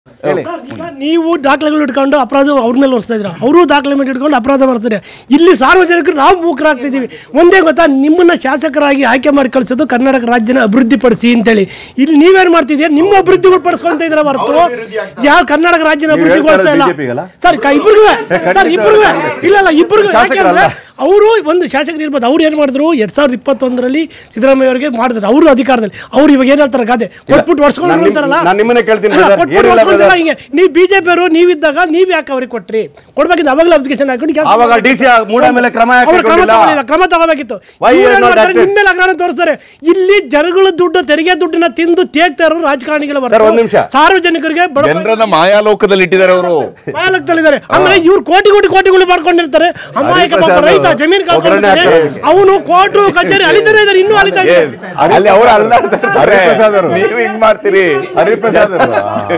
ಹೇಳಿ ಸರ್, ಈಗ ನೀವು ದಾಖಲೆಗಳು ಇಟ್ಕೊಂಡು ಅಪರಾಧ ಅವ್ರ ಮೇಲೆ ಹೊರಿಸ್ತಾ ಇದ್ರ ಅವರು ದಾಖಲೆ ಮೇಲೆ ಇಟ್ಕೊಂಡು ಅಪರಾಧ ಮಾಡ್ತಾರೆ ಇಲ್ಲಿ ಸಾರ್ವಜನಿಕರು ನಾವು ಮೂಕರಾಗ್ತಿದ್ದೀವಿ ಒಂದೇ ಗೊತ್ತಾ ನಿಮ್ಮನ್ನ ಶಾಸಕರಾಗಿ ಆಯ್ಕೆ ಮಾಡಿ ಕಳಿಸೋದು ಕರ್ನಾಟಕ ರಾಜ್ಯನ ಅಭಿವೃದ್ಧಿಪಡಿಸಿ ಅಂತೇಳಿ ಇಲ್ಲಿ ನೀವೇನ್ ಮಾಡ್ತಿದ್ದೀರಾ ನಿಮ್ಮ ಅಭಿವೃದ್ಧಿಗಳು ಪಡಿಸ್ಕೊಂತ ಇದ್ರ ಹೊರತು ಯಾವ ಕರ್ನಾಟಕ ರಾಜ್ಯನ ನೀವು ಅಭಿವೃದ್ಧಿ ಹೇಳ್ತಾ ಇರೋದು ಪಡಿಸ್ತಾ ಇಲ್ಲ BJP ಗಲ್ಲ? ಸರ್ ಇಬ್ಬರಿಗೂ ಸರ್ ಇಬ್ಬರಿಗೂ ಇಲ್ಲ ಇಲ್ಲ ಇಬ್ಬರಿಗೂ ಶಾಸಕರಲ್ಲ? ಯಾಕೆಂದ್ರೆ ಅವರು ಒಂದು ಶಾಸಕರು ಇರ್ಬೋದು ಅವ್ರು ಏನು ಮಾಡಿದ್ರು ಎರಡ್ ಸಾವಿರದ ಇಪ್ಪತ್ತೊಂದರಲ್ಲಿ ಸಿದ್ದರಾಮಯ್ಯ ಅವರಿಗೆ ಮಾಡಿದ್ರು ಅವರು ಅಧಿಕಾರದಲ್ಲಿ ಅವ್ರು ಇವಾಗ ಏನ್ ಹೇಳ್ತಾರೆ ಗಾದೆ ಕೊಟ್ಬಿಟ್ಟು ನಾನ್ ನಿಮ್- ಹೊಡ್ಸ್ಕೊಂಡು ನಾನ್ ನಿಮ್ಮನ್ನೇ ಕೇಳ್ತೀನಿ ಅಲ್ಲ, brother. ಕೊಟ್ಬಿಟ್ಟು ಏನಿಲ್ಲ ಹೊಡ್ಸ್ಕೊಂತಾರ brother. ಹಿಂಗೆ ನೀವು ಬಿಜೆಪಿ ಅವರು ನೀವಿದ್ದಾಗ ನೀವ್ ಯಾಕೆ ಅವ್ರಿಗೆ ಕೊಟ್ರಿ ಕೊಡ್ಬೇಕಿತ್ತು ಅವಾಗಲೇ ಅಪ್ಲಿಕೇಶನ್ ಹಾಕೊಂಡು ಕೆಲ್ಸ ಆವಾಗ ಮಾಡ್ಬೇಕು. DC ಮೂಡ ಮೇಲೆ ಕ್ರಮ ಯಾಕೆ ಅವ್ರು ಕ್ರಮ ಕೈಗೊಂಡಿಲ್ಲ? ತಗೊಳ್ಳಿಲ್ಲ, ಕ್ರಮ ತಗೋಬೇಕಿತ್ತು Why you ಇವ್ರು are ಏನ್ not ಮಾಡ್ತಾರೆ, active? ನಿಮ್ಮ ಮೇಲೆ ಅಗ್ರಹಣ ತೋರಿಸ್ತಾರೆ ಇಲ್ಲಿ ಜನಗಳ ದುಡ್ಡು ತೆರಿಗೆ ದುಡ್ಡನ್ನ ತಿಂದು ತೇಗ್ತಾ ಇರೋ ರಾಜಕಾರಣಿಗಳ ಸರ್, ಒಂದ್ ನಿಮಿಷ. ಸಾರ್ವಜನಿಕರಿಗೆ ಬಡ ಜನರನ್ನ ಮಾಯಾಲೋಕದಲ್ಲಿ ಇಟ್ಟಿದ್ದಾರೆ ಅವರು ಮಾಲಕ್ತಲ್ಲಿದ್ದಾರೆ ಆಮೇಲೆ ಇವ್ರು ಕೋಟಿ ಕೋಟಿ ಕೋಟಿಗಳು ಮಾಡ್ಕೊಂಡಿರ್ತಾರೆ ಅಮಾಯಕ ಪಾಪ ಹರಿಪ್ರಸಾದ್ ರೈತ ಜಮೀನು ಒಗ್ಗರಣೆ ಕಳ್ಕೊಂಡಿರ್ತಾರೆ ಹಾಕ್ತಾರೆ ಅದಕ್ಕೆ. ಅವನು ಕೋರ್ಟು ಕಚೇರಿ ಅಲಿತಾನೆ ಇದ್ದಾರೆ ಇನ್ನೂ ಅಲಿತಾ ಇದ್ದಾರೆ ಅಲ್ಲಿ ಅವರು ಅಲ್ಲಾಡ್ತಾ ಇರ್ತಾರೆ. ಹರಿಪ್ರಸಾದ್ ಅವರು. ನೀವು ಹಿಂಗ್ ಮಾಡ್ತೀರಿ ಹರಿಪ್ರಸಾದ್ ಅವರು.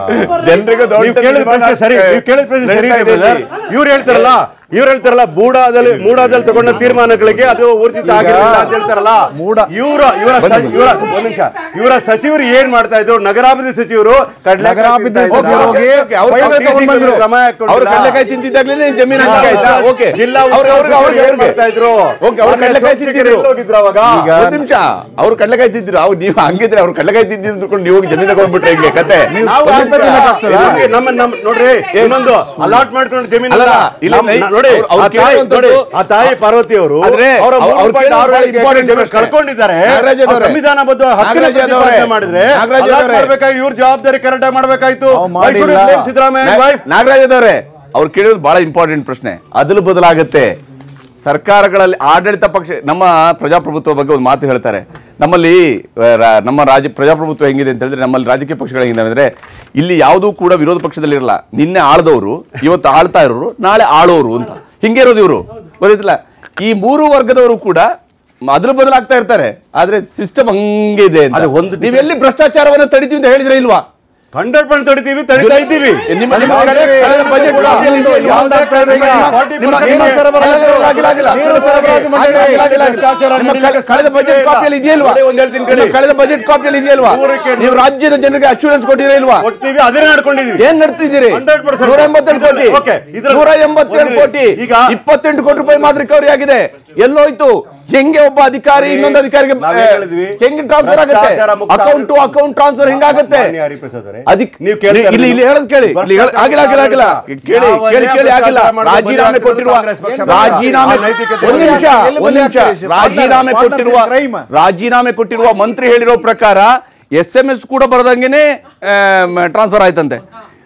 ಜನರಿಗೆ ದೊಡ್ಡ ನೀವು ಕೇಳಿದ ಪ್ರಶ್ನೆ ಸರಿ ನೀವು ಕೇಳಿದ ಪ್ರಶ್ನೆ ಸರಿ ಇದೆ brother. ಇವ್ರು ಹೇಳ್ತಾರಲ್ಲ ಇವ್ರು ಹೇಳ್ತಾರಲ್ಲ ಬೂಡಾದಲ್ಲಿ ಮೂಡಾದಲ್ಲಿ ತಗೊಂಡ ತೀರ್ಮಾನಗಳಿಗೆ ಅದು ಊರ್ಜಿತ ಆಗಿರಲಿಲ್ಲ ಅಂತ ಹೇಳ್ತಾರಲ್ಲ ಮೂಡ. ಇವರ ಇವರ ಸ- ಇವರ ಒಂದ್ ನಿಮಿಷ ಇವರ ಸಚಿವರು ಏನ್ ಮಾಡ್ತಾ ಇದ್ರು ನಗರಾಭಿವೃದ್ಧಿ ಸಚಿವರು ಕಡ್ಲೆಕಾಯಿ ನಗರಾಭಿವೃದ್ಧಿ ತಿಂತಾ ಇದ್ರು. ಸಚಿವರು ಹೋಗಿ ಅವ್ರು ಅವ್ರು TC ತಗೊಂಡ್ ಬಂದ್ರು. ಕ್ರಮ ಹಾಕ್ಕೊಂಡಿಲ್ಲ. ಅವ್ರು ಕಡಲೆಕಾಯಿ ತಿಂತಿದ್ದಾಗ್ಲೇ ಜಮೀನು ಹಂಗೆ ಆಯ್ತಾ ಓಕೆ ಜಿಲ್ಲಾ ಅವ್ರು ಅವ್ರಿಗೆ ಉಸ್ತುವಾರಿ ಅವ್ರಿಗೆ ಏನ್ ಮಾಡ್ತಾ ಇದ್ರು ಓಕೆ ಅವ್ರು ಮೊನ್ನೆ ಕಡಲೆಕಾಯಿ ಸೋಮಶೇಖರ್ ತಿಂತಿದ್ರು ಎಲ್ಲಿ ಹೋಗಿದ್ರು ಅವಾಗ ಈಗ- ಒಂದ್ ನಿಮಿಷ ಅವ್ರು ಕಡಲೆಕಾಯಿ ತಿಂತಿದ್ರು ಅವ್ರು ನೀವು ಹಂಗಿದ್ರೆ ಅವ್ರು ಕಡಲೆಕಾಯಿ ತಿಂತಿದ್ರು ಅಂದ್ಕೊಂಡು ನೀವು ಹೋಗಿ ಜಮೀನು ತಗೊಂಡ್ಬಿಟ್ರೆ ಹಿಂಗೆ ಕತೆ ನಾವು ಒಂದ್ ಆಸ್ಪತ್ರೆ ನಿಮಿಷ. ಹಾಕ್ತೇವೆ. ನಮ್ಗೆ ನಮ್ಮ ನಮ್ಮ ನೋಡ್ರಿ ಇನ್ನೊಂದು ಅಲಾಟ್ ಮಾಡ್ಕೊಂಡು ಜಮೀನು ಅಲ್ಲ, ಇಲ್ಲ, ನೋಡಿ ಅವ್ರು- ಅವ್ರು ಆ ತಾಯಿ ಕೇಳುವಂಥದ್ದು- ನೋಡಿ ಆ ತಾಯಿ ಪಾರ್ವತಿ ಅವರು ಆದ್ರೆ ಅವರ ಅವ್ರು- ಅವ್ರು ಪಾಯಿಂಟ್ ಆರು ಕೇಳೋದು ಎಕರೆ important ಜಮೀನು ಪ್ರಶ್ನೆ. ಕಳ್ಕೊಂಡಿದ್ದಾರೆ ನಾಗರಾಜ್ ಆ ಅವರೇ. ಸಂವಿಧಾನಬದ್ಧ ಹಕ್ಕಿನ ನಾಗರಾಜ್ ಅವರೇ. ಪ್ರತಿಪಾದನೆ ಮಾಡಿದ್ರೆ ನಾಗರಾಜ್ allot ಅವರೇ. ಮಾಡ್ಬೇಕಾಗಿ ಇವ್ರ ಜವಾಬ್ದಾರಿ ಕರೆಕ್ಟ್ ಆಗಿ ಮಾಡ್ಬೇಕಾಯ್ತು ನಾವು Why should you ಮಾಡಿಲ್ಲ. blame ಸಿದ್ದರಾಮಯ್ಯ ವೈಫ್ ನಾಗರಾಜ್ ಅವರೇ ಅವ್ರು ಕೇಳಿರೋದು ಬಹಳ ಇಂಪಾರ್ಟೆಂಟ್ ಪ್ರಶ್ನೆ ಅದಲು ಬದಲಾಗುತ್ತೆ ಸರ್ಕಾರಗಳಲ್ಲಿ ಆಡಳಿತ ಪಕ್ಷ ನಮ್ಮ ಪ್ರಜಾಪ್ರಭುತ್ವ ಬಗ್ಗೆ ಒಂದು ಮಾತು ಹೇಳ್ತಾರೆ ನಮ್ಮಲ್ಲಿ ಆ, ರಾ- ನಮ್ಮ ರಾಜ್ಯ ಪ್ರಜಾಪ್ರಭುತ್ವ ಹೆಂಗಿದೆ ಅಂತ ಹೇಳಿದ್ರೆ ನಮ್ಮಲ್ಲಿ ರಾಜಕೀಯ ಪಕ್ಷಗಳು ಹೆಂಗಿದೆ ಅಂದ್ರೆ ಇಲ್ಲಿ ಯಾವುದೂ ಕೂಡ ವಿರೋಧ ಪಕ್ಷದಲ್ಲಿರಲ್ಲ ನಿನ್ನೆ ಆಳ್ದವರು ಇವತ್ತು ಆಳ್ತಾ ಇರೋರು ನಾಳೆ ಆಳೋರು ಅಂತ ಹಿಂಗೆ ಇರೋದು ಇವರು ಗೊತ್ತಿಲ್ಲ ಈ ಮೂರು ವರ್ಗದವರು ಕೂಡ ಅದಲು ಬದಲಾಗ್ತಾ ಇರ್ತಾರೆ ಆದ್ರೆ ಸಿಸ್ಟಮ್ ಹಂಗೆ ಇದೆ ಅಂತ ಅದು ಒಂದು ನೀವೆಲ್ಲಿ ಭ್ರಷ್ಟಾಚಾರವನ್ನ ತಡಿತೀವಿ ಅಂತ ಹೇಳಿದ್ರೆ ಇಲ್ವಾ ಹಂಡ್ರೆಡ್ ಪರ್ಸೆಂಟ್ ತಡಿತೀವಿ ತಡಿತಾ ಇದ್ದೀವಿ ನಿಮ್ಮ ನಿಮ್ಮ ಕಡೆ ಕಳೆದ ಬಜೆಟ್ ಕಾಪಿಯಲ್ಲಿ ಇದೆಯಾ ಇಲ್ವಾ? ಯಾವ್ದಾಗ್ತಾ ಇದೆ ಈಗ? ನಿಮ್ಮ 40% ನಿಮ್ಮ ಸರಬರಾಜು ಆಗಿಲ್ಲ, ಆಗಿಲ್ಲ. ನೀರು ಸರಬರಾಜು ಮಂಡಳಿ ಆಗಿಲ್ಲ, ಆಗಿಲ್ಲ, ಆಗಿಲ್ಲ. ಭ್ರಷ್ಟಾಚಾರ ನಿಮ್ಮ ನಡೀಲಿಕ್ಕೆ ಕಳೆ- ಕಳೆದ ಬಜೆಟ್ ಸಾಧ್ಯವೇ ಕಾಪಿಯಲ್ಲಿ ಇಲ್ಲ. ಇದೆಯಲ್ವಾ ನೋಡಿ, ಒಂದ್ ಹೇಳ್ತೀನಿ ಕೇಳಿ. ನಿಮ್ಮ ಕಳೆದ ಬಜೆಟ್ ಕಾಪಿಯಲ್ಲಿ ಇದೆಯಲ್ವಾ ನೂರಕ್ಕೆ ನೀವು ರಾಜ್ಯದ ಜನರಿಗೆ ಅಶ್ಯೂರೆನ್ಸ್ ಕೊಟ್ಟಿರೋ ಇಲ್ವಾ ಕೊಡ್ತೀವಿ ಅದನ್ನೇ ನಡ್ಕೊಂಡಿದೀವಿ ಏನ್ ನಡ್ತಿದ್ದೀರಿ 100% ನೂರ ಎಂಬತ್ತೇಳು ಕೋಟಿ Okay, ಇದ್ರಲ್ಲಿ- ನೂರ ಎಂಬತ್ತೇಳು ಒಂದು ಕೋಟಿ ಈಗ- ಇಪ್ಪತ್ತೆಂಟು ಕೋಟಿ ರೂಪಾಯಿ ಮಾತ್ರ ರಿಕವರಿ ಆಗಿದೆ ಎಲ್ಲೋಯ್ತು ಹೆಂಗೆ ಒಬ್ಬ ಅಧಿಕಾರಿ ಇನ್ನೊಂದು ಅಧಿಕಾರಿಗೆ ನಾವ್ ಏನ್ ಹೇಳಿದ್ವಿ? ಹೆಂಗೆ ಟ್ರಾನ್ಸ್ಫರ್ ಆಗುತ್ತೆ ಭ್ರಷ್ಟಾಚಾರ ಮುಕ್ತ ಅಕೌಂಟ್ ಟು ಅಕೌಂಟ್ ಟ್ರಾನ್ಸ್ಫರ್ ಹೆಂಗಾಗುತ್ತೆ ಮಾನ್ಯ ಹರಿಪ್ರಸಾದ್ ಅವರೇ, ಅದಕ್ಕೆ ನೀವು ಕೇಳ್ತಾ ಇಲ್ಲಿ ಇಲ್ಲಿ ಇರೋದು ಹೇಳೋದು ಕೇಳಿ ಇಲ್ಲಿ ಹೇಳೋದು- ಆಗಿಲ್ಲ ಆಗಿಲ್ಲ ಆಗಿಲ್ಲ ಕೇಳಿ ಯಾವ ಕೇಳಿ ಕೇಳಿ ಆಗಿಲ್ಲ ಭ್ರಷ್ಟಾಚಾರ ಮಾಡೋದು ರಾಜೀನಾಮೆ ಬದಲಾಗ್ತದೆ ಕೊಟ್ಟಿರುವ ಕಾಂಗ್ರೆಸ್ ಪಕ್ಷ ರಾಜೀನಾಮೆ ಆ ನೈತಿಕತೆ ಒಂದು ನಿಮಿಷ ಎಲ್ಲಿ ಒಂದು ನಿಮಿಷ ಬದಲಾಗ್ತದೆ? ರಾಜೀನಾಮೆ partnership ಕೊಟ್ಟಿರುವ crime. ರಾಜೀನಾಮೆ ಕೊಟ್ಟಿರುವ ಮಂತ್ರಿ ಹೇಳಿರೋ ಪ್ರಕಾರ ಎಸ್ ಎಂ ಎಸ್ ಕೂಡ ಬರದಂಗೆನೆ ಟ್ರಾನ್ಸ್ಫರ್ ಆಯ್ತಂತೆ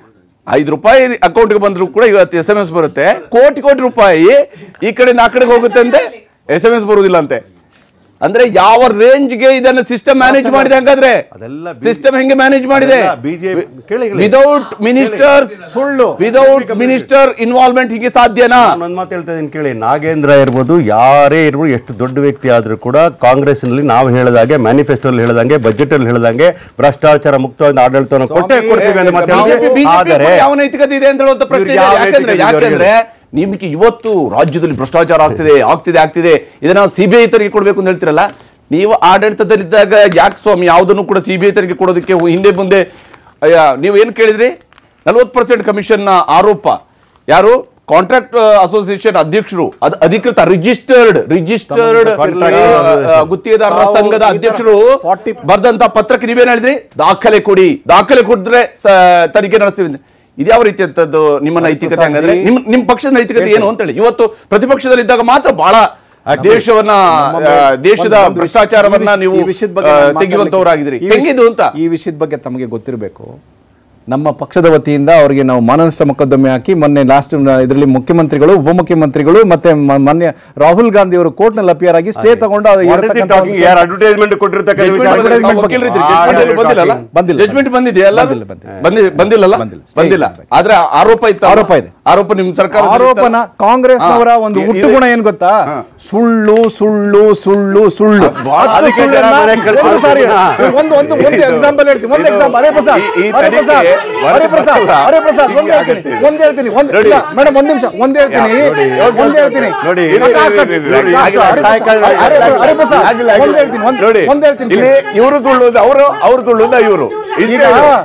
ಐದು ರೂಪಾಯಿ ಅಕೌಂಟ್ಗೆ ಬಂದ್ರು ಕೂಡ ಇವತ್ತು ಎಸ್ ಎಂ ಎಸ್ ಬರುತ್ತೆ ಕೋಟಿ ಕೋಟಿ ರೂಪಾಯಿ ಈ ಕಡೆ ಆ ಕಡೆಗೆ ಹೋಗುತ್ತೆ ಅಂತೆ ಎಸ್ ಎಂ ಎಸ್ ಬರುವುದಿಲ್ಲ ಅಂತೆ ಅಂದ್ರೆ ಯಾವ ರೇಂಜ್ಗೆ ಇದನ್ನ ಸಿಸ್ಟಮ್ ಮ್ಯಾನೇಜ್ ಮಾಡಿದೆ ಹಂಗಾದ್ರೆ ಅದೆಲ್ಲ ಬಿ- ಸಿಸ್ಟಮ್ ಹೆಂಗೆ ಮ್ಯಾನೇಜ್ ಮಾಡಿದೆ ಅದೆಲ್ಲ BJP ಕೇಳಿ, ಕೇಳಿ. ವಿದೌಟ್ ಮಿನಿಸ್ಟರ್ ಸುಳ್ಳು. ವಿದೌಟ್ ಮಿನಿಸ್ಟರ್ ಇನ್ವಾಲ್ವ್ಮೆಂಟ್ ಹೀಗೆ ಸಾಧ್ಯನಾ ಒಂದ್ ಮಾತು ಹೇಳ್ತಾ ಇದೀನಿ ಕೇಳಿ ನಾಗೇಂದ್ರ ಇರ್ಬೋದು ಯಾರೇ ಇರ್ಬೋದು ಎಷ್ಟು ದೊಡ್ಡ ವ್ಯಕ್ತಿ ಆದ್ರೂ ಕೂಡ ಕಾಂಗ್ರೆಸ್ ನಲ್ಲಿ ನಾವು ಹೇಳಿದಾಗೆ ಮ್ಯಾನಿಫೆಸ್ಟೋ ಅಲ್ಲಿ ಹೇಳಿದಂಗೆ ಬಜೆಟ್ ಅಲ್ಲಿ ಹೇಳಿದಂಗೆ ಭ್ರಷ್ಟಾಚಾರ ಮುಕ್ತವಾದ ಆಡಳಿತವನ್ನು ಕೊಟ್ಟೆ ಕೊಡ್ತೀವಿ ಅಂತ ಮಾತು ಹೇಳಿದ್ವಿ. BJP ಆದರೆ ಯಾವ ನೈತಿಕತೆ ಇದೆ ಅಂತ ಹೇಳುವಂತ ಪ್ರಶ್ನೆ ಇವ್ರಿಗೆ ಯಾವ ಇದೆ. ಯಾಕಂದ್ರೆ ನೈತಿಕತೆ ಇದೆ ಯಾಕಂದ್ರೆ ನಿಮಗೆ ಇವತ್ತು ರಾಜ್ಯದಲ್ಲಿ ಭ್ರಷ್ಟಾಚಾರ ಆಗ್ತಿದೆ ಆಗ್ತಿದೆ ಆಗ್ತಿದೆ ಇದನ್ನ ಸಿಬಿಐ ತರಿಗೆ ಕೊಡ್ಬೇಕು ಅಂತ ಹೇಳ್ತಿರಲ್ಲ ನೀವು ಆಡಳಿತದಲ್ಲಿದ್ದಾಗ ಯಾಕೆ ಸ್ವಾಮಿ ಯಾವುದನ್ನು ಕೂಡ ಸಿಬಿಐ ತರಿಗೆ ಕೊಡೋದಕ್ಕೆ ಹಿಂದೆ ಮುಂದೆ ಅಯ್ಯ ನೀವು ಏನು ಕೇಳಿದ್ರಿ ನಲ್ವತ್ತು ಪರ್ಸೆಂಟ್ ಕಮಿಷನ್ ಆರೋಪ ಯಾರು ಕಾಂಟ್ರಾಕ್ಟ್ ಅಸೋಸಿಯೇಷನ್ ಅಧ್ಯಕ್ಷರು ಅದು ಅಧಿಕೃತ ರಿಜಿಸ್ಟರ್ಡ್ ರಿಜಿಸ್ಟರ್ಡ್ ಗುತ್ತಿಗೆದಾರರ ತಾವು ಸಂಘದ ಈ ತರ ಅಧ್ಯಕ್ಷರು 40 ಬರ್ದಂತ ಪತ್ರಕ್ಕೆ ನೀವೇನ್ ಹೇಳಿದ್ರಿ ದಾಖಲೆ ಕೊಡಿ ದಾಖಲೆ ಕೊಡಿದ್ರೆ ಸ- ತನಿಖೆ ನಡೆಸ್ತೀವಿ ಅಂತ. ಇದ್ಯಾವ ರೀತಿಯಂತದ್ದು ನಿಮ್ಮ ನೈತಿಕತೆ ಹಂಗಂದ್ರೆ ನಿಮ್ ನಿಮ್ ಪಕ್ಷದ ನೈತಿಕತೆ ಏನು ಅಂತ ಹೇಳಿ ಇವತ್ತು ಪ್ರತಿಪಕ್ಷದಲ್ಲಿದ್ದಾಗ ಮಾತ್ರ ಬಹಳ ದೇಶವನ್ನ ಆ, ದೇಶದ ಒಂದು- ಒಂದು ಭ್ರಷ್ಟಾಚಾರವನ್ನ ಈ ನೀವು ವಿಷಯದ ಬಗ್ಗೆ ಆ, ನಾನು ಮಾತಾಡ್ಲಿಕ್ಕೆ- ತೆಗೆಯುವಂತವರಾಗಿದ್ರಿ ಈ ವಿಷಯ- ಹೆಂಗಿದು ಅಂತ ಈ ವಿಷಯದ ಬಗ್ಗೆ ತಮಗೆ ಗೊತ್ತಿರಬೇಕು ನಮ್ಮ ಪಕ್ಷದ ವತಿಯಿಂದ ಅವರಿಗೆ ನಾವು ಮಾನನಷ್ಟ ಮೊಕದ್ದಮೆ ಹಾಕಿ ಮೊನ್ನೆ ಲಾಸ್ಟ್ ಇದರಲ್ಲಿ ಮುಖ್ಯಮಂತ್ರಿಗಳು ಉಪಮುಖ್ಯಮಂತ್ರಿಗಳು ಮತ್ತೆ ಮ- ಮೊನ್ನೆ ರಾಹುಲ್ ಗಾಂಧಿ ಅವರು ಕೋರ್ಟ್ ನಲ್ಲಿ ಅಪಿಯರ್ ಆಗಿ ಸ್ಟೇ ತಗೊಂಡು ಅದು ಇರತಕ್ಕಂಥ ಒಂದು- ಯಾರು ಅಡ್ವರ್ಟೈಸ್ಮೆಂಟ್ ಕೊಟ್ಟಿರ್ತಕ್ಕಂಥ Judgment ವಿಚಾರ- ಬಂದಿದೆ, advertisement ವಕೀಲರು ಇದ್ರಿ, ಬಗ್ಗೆ. judgment ಅಲ್ಲಿ ಬಂದಿಲ್ಲಲ್ಲ? ಬಂದಿಲ್ಲ. Judgment ಬಂದಿದೆಯಲ್ಲ ಅದು? ಬಂದಿಲ್ಲ, ಬಂದಿಲ್ಲ. ಬಂದಿ- ಬಂದಿಲ್ಲಲ್ಲ ಬಂದಿಲ್ಲ. Stay ಬಂದಿಲ್ಲ ಇದೆ. ಆದ್ರೆ ಆರೋಪ ಇತ್ತು ಆರೋಪ ಇದೆ. ಆರೋಪ ನಿಮ್ ಸರ್ಕಾರ ಆರೋಪನ ಕಾಂಗ್ರೆಸ್ನವರ ಒಂದು ಹುಟ್ಟು ಗುಣ ಏನ್ ಗೊತ್ತಾ ಸುಳ್ಳು ಸುಳ್ಳು ಸುಳ್ಳು ಸುಳ್ಳು ಅದಕ್ಕೆ ಜನ ಸುಳ್ಳನ್ನ ಮನೆಗೆ ಕಳ್ಸೋದು ಒಂದು ಸಾರಿ ಸುಳ್ಳುನಾ? ಒಂದು ಒಂದು ಒಂದು ಎಕ್ಸಾಂಪಲ್ ಹೇಳ್ತೀನಿ ಒಂದು ಎಕ್ಸಾಂಪಲ್ ಹರೇ ಪ್ರಸಾದ್ ಈ- ಈ ಹರೇ ಪ್ರಸಾದ್ ತನಿಖೆಗೆ ಹರೇ ಪ್ರಸಾದ್ ವರದಿ ಹರೇ ಪ್ರಸಾದ್ ಒಂದ್ ಹೇಳ್ತೀನಿ ಒಂದ್ ಹೇಳ್ತೀನಿ ಒಂದ್ ನೋಡಿ. ಇಲ್ಲ ಮೇಡಮ್ ಒಂದ್ ನಿಮಿಷ ಒಂದ್ ಹೇಳ್ತೀನಿ ಒಂದ್ ಹೇಳ್ತೀನಿ ನೋಡಿ, ಅಕ್ಕ, ಅಕ್ಕ, ನೋಡಿ, ಸಾಕು, ಹರೇ ಸಾಕು, ಪ್ರಸಾದ್, ಸಾಕು, ಹರೇ ಪ್ರಸಾದ್, ಹರೇ ಪ್ರಸಾದ್, ಆಗಿಲ್ಲ, ಆಗಿಲ್ಲ. ಒಂದ್ ಹೇಳ್ತೀನಿ ಒಂದ್ ನೋಡಿ ಒಂದ್ ಹೇಳ್ತೀನಿ ಇಲ್ಲಿ ಇವರು ತುಳ್ಳುದ ಅವರು ಅವ್ರು ತುಳ್ಳುದ ಇವರು ಈಗ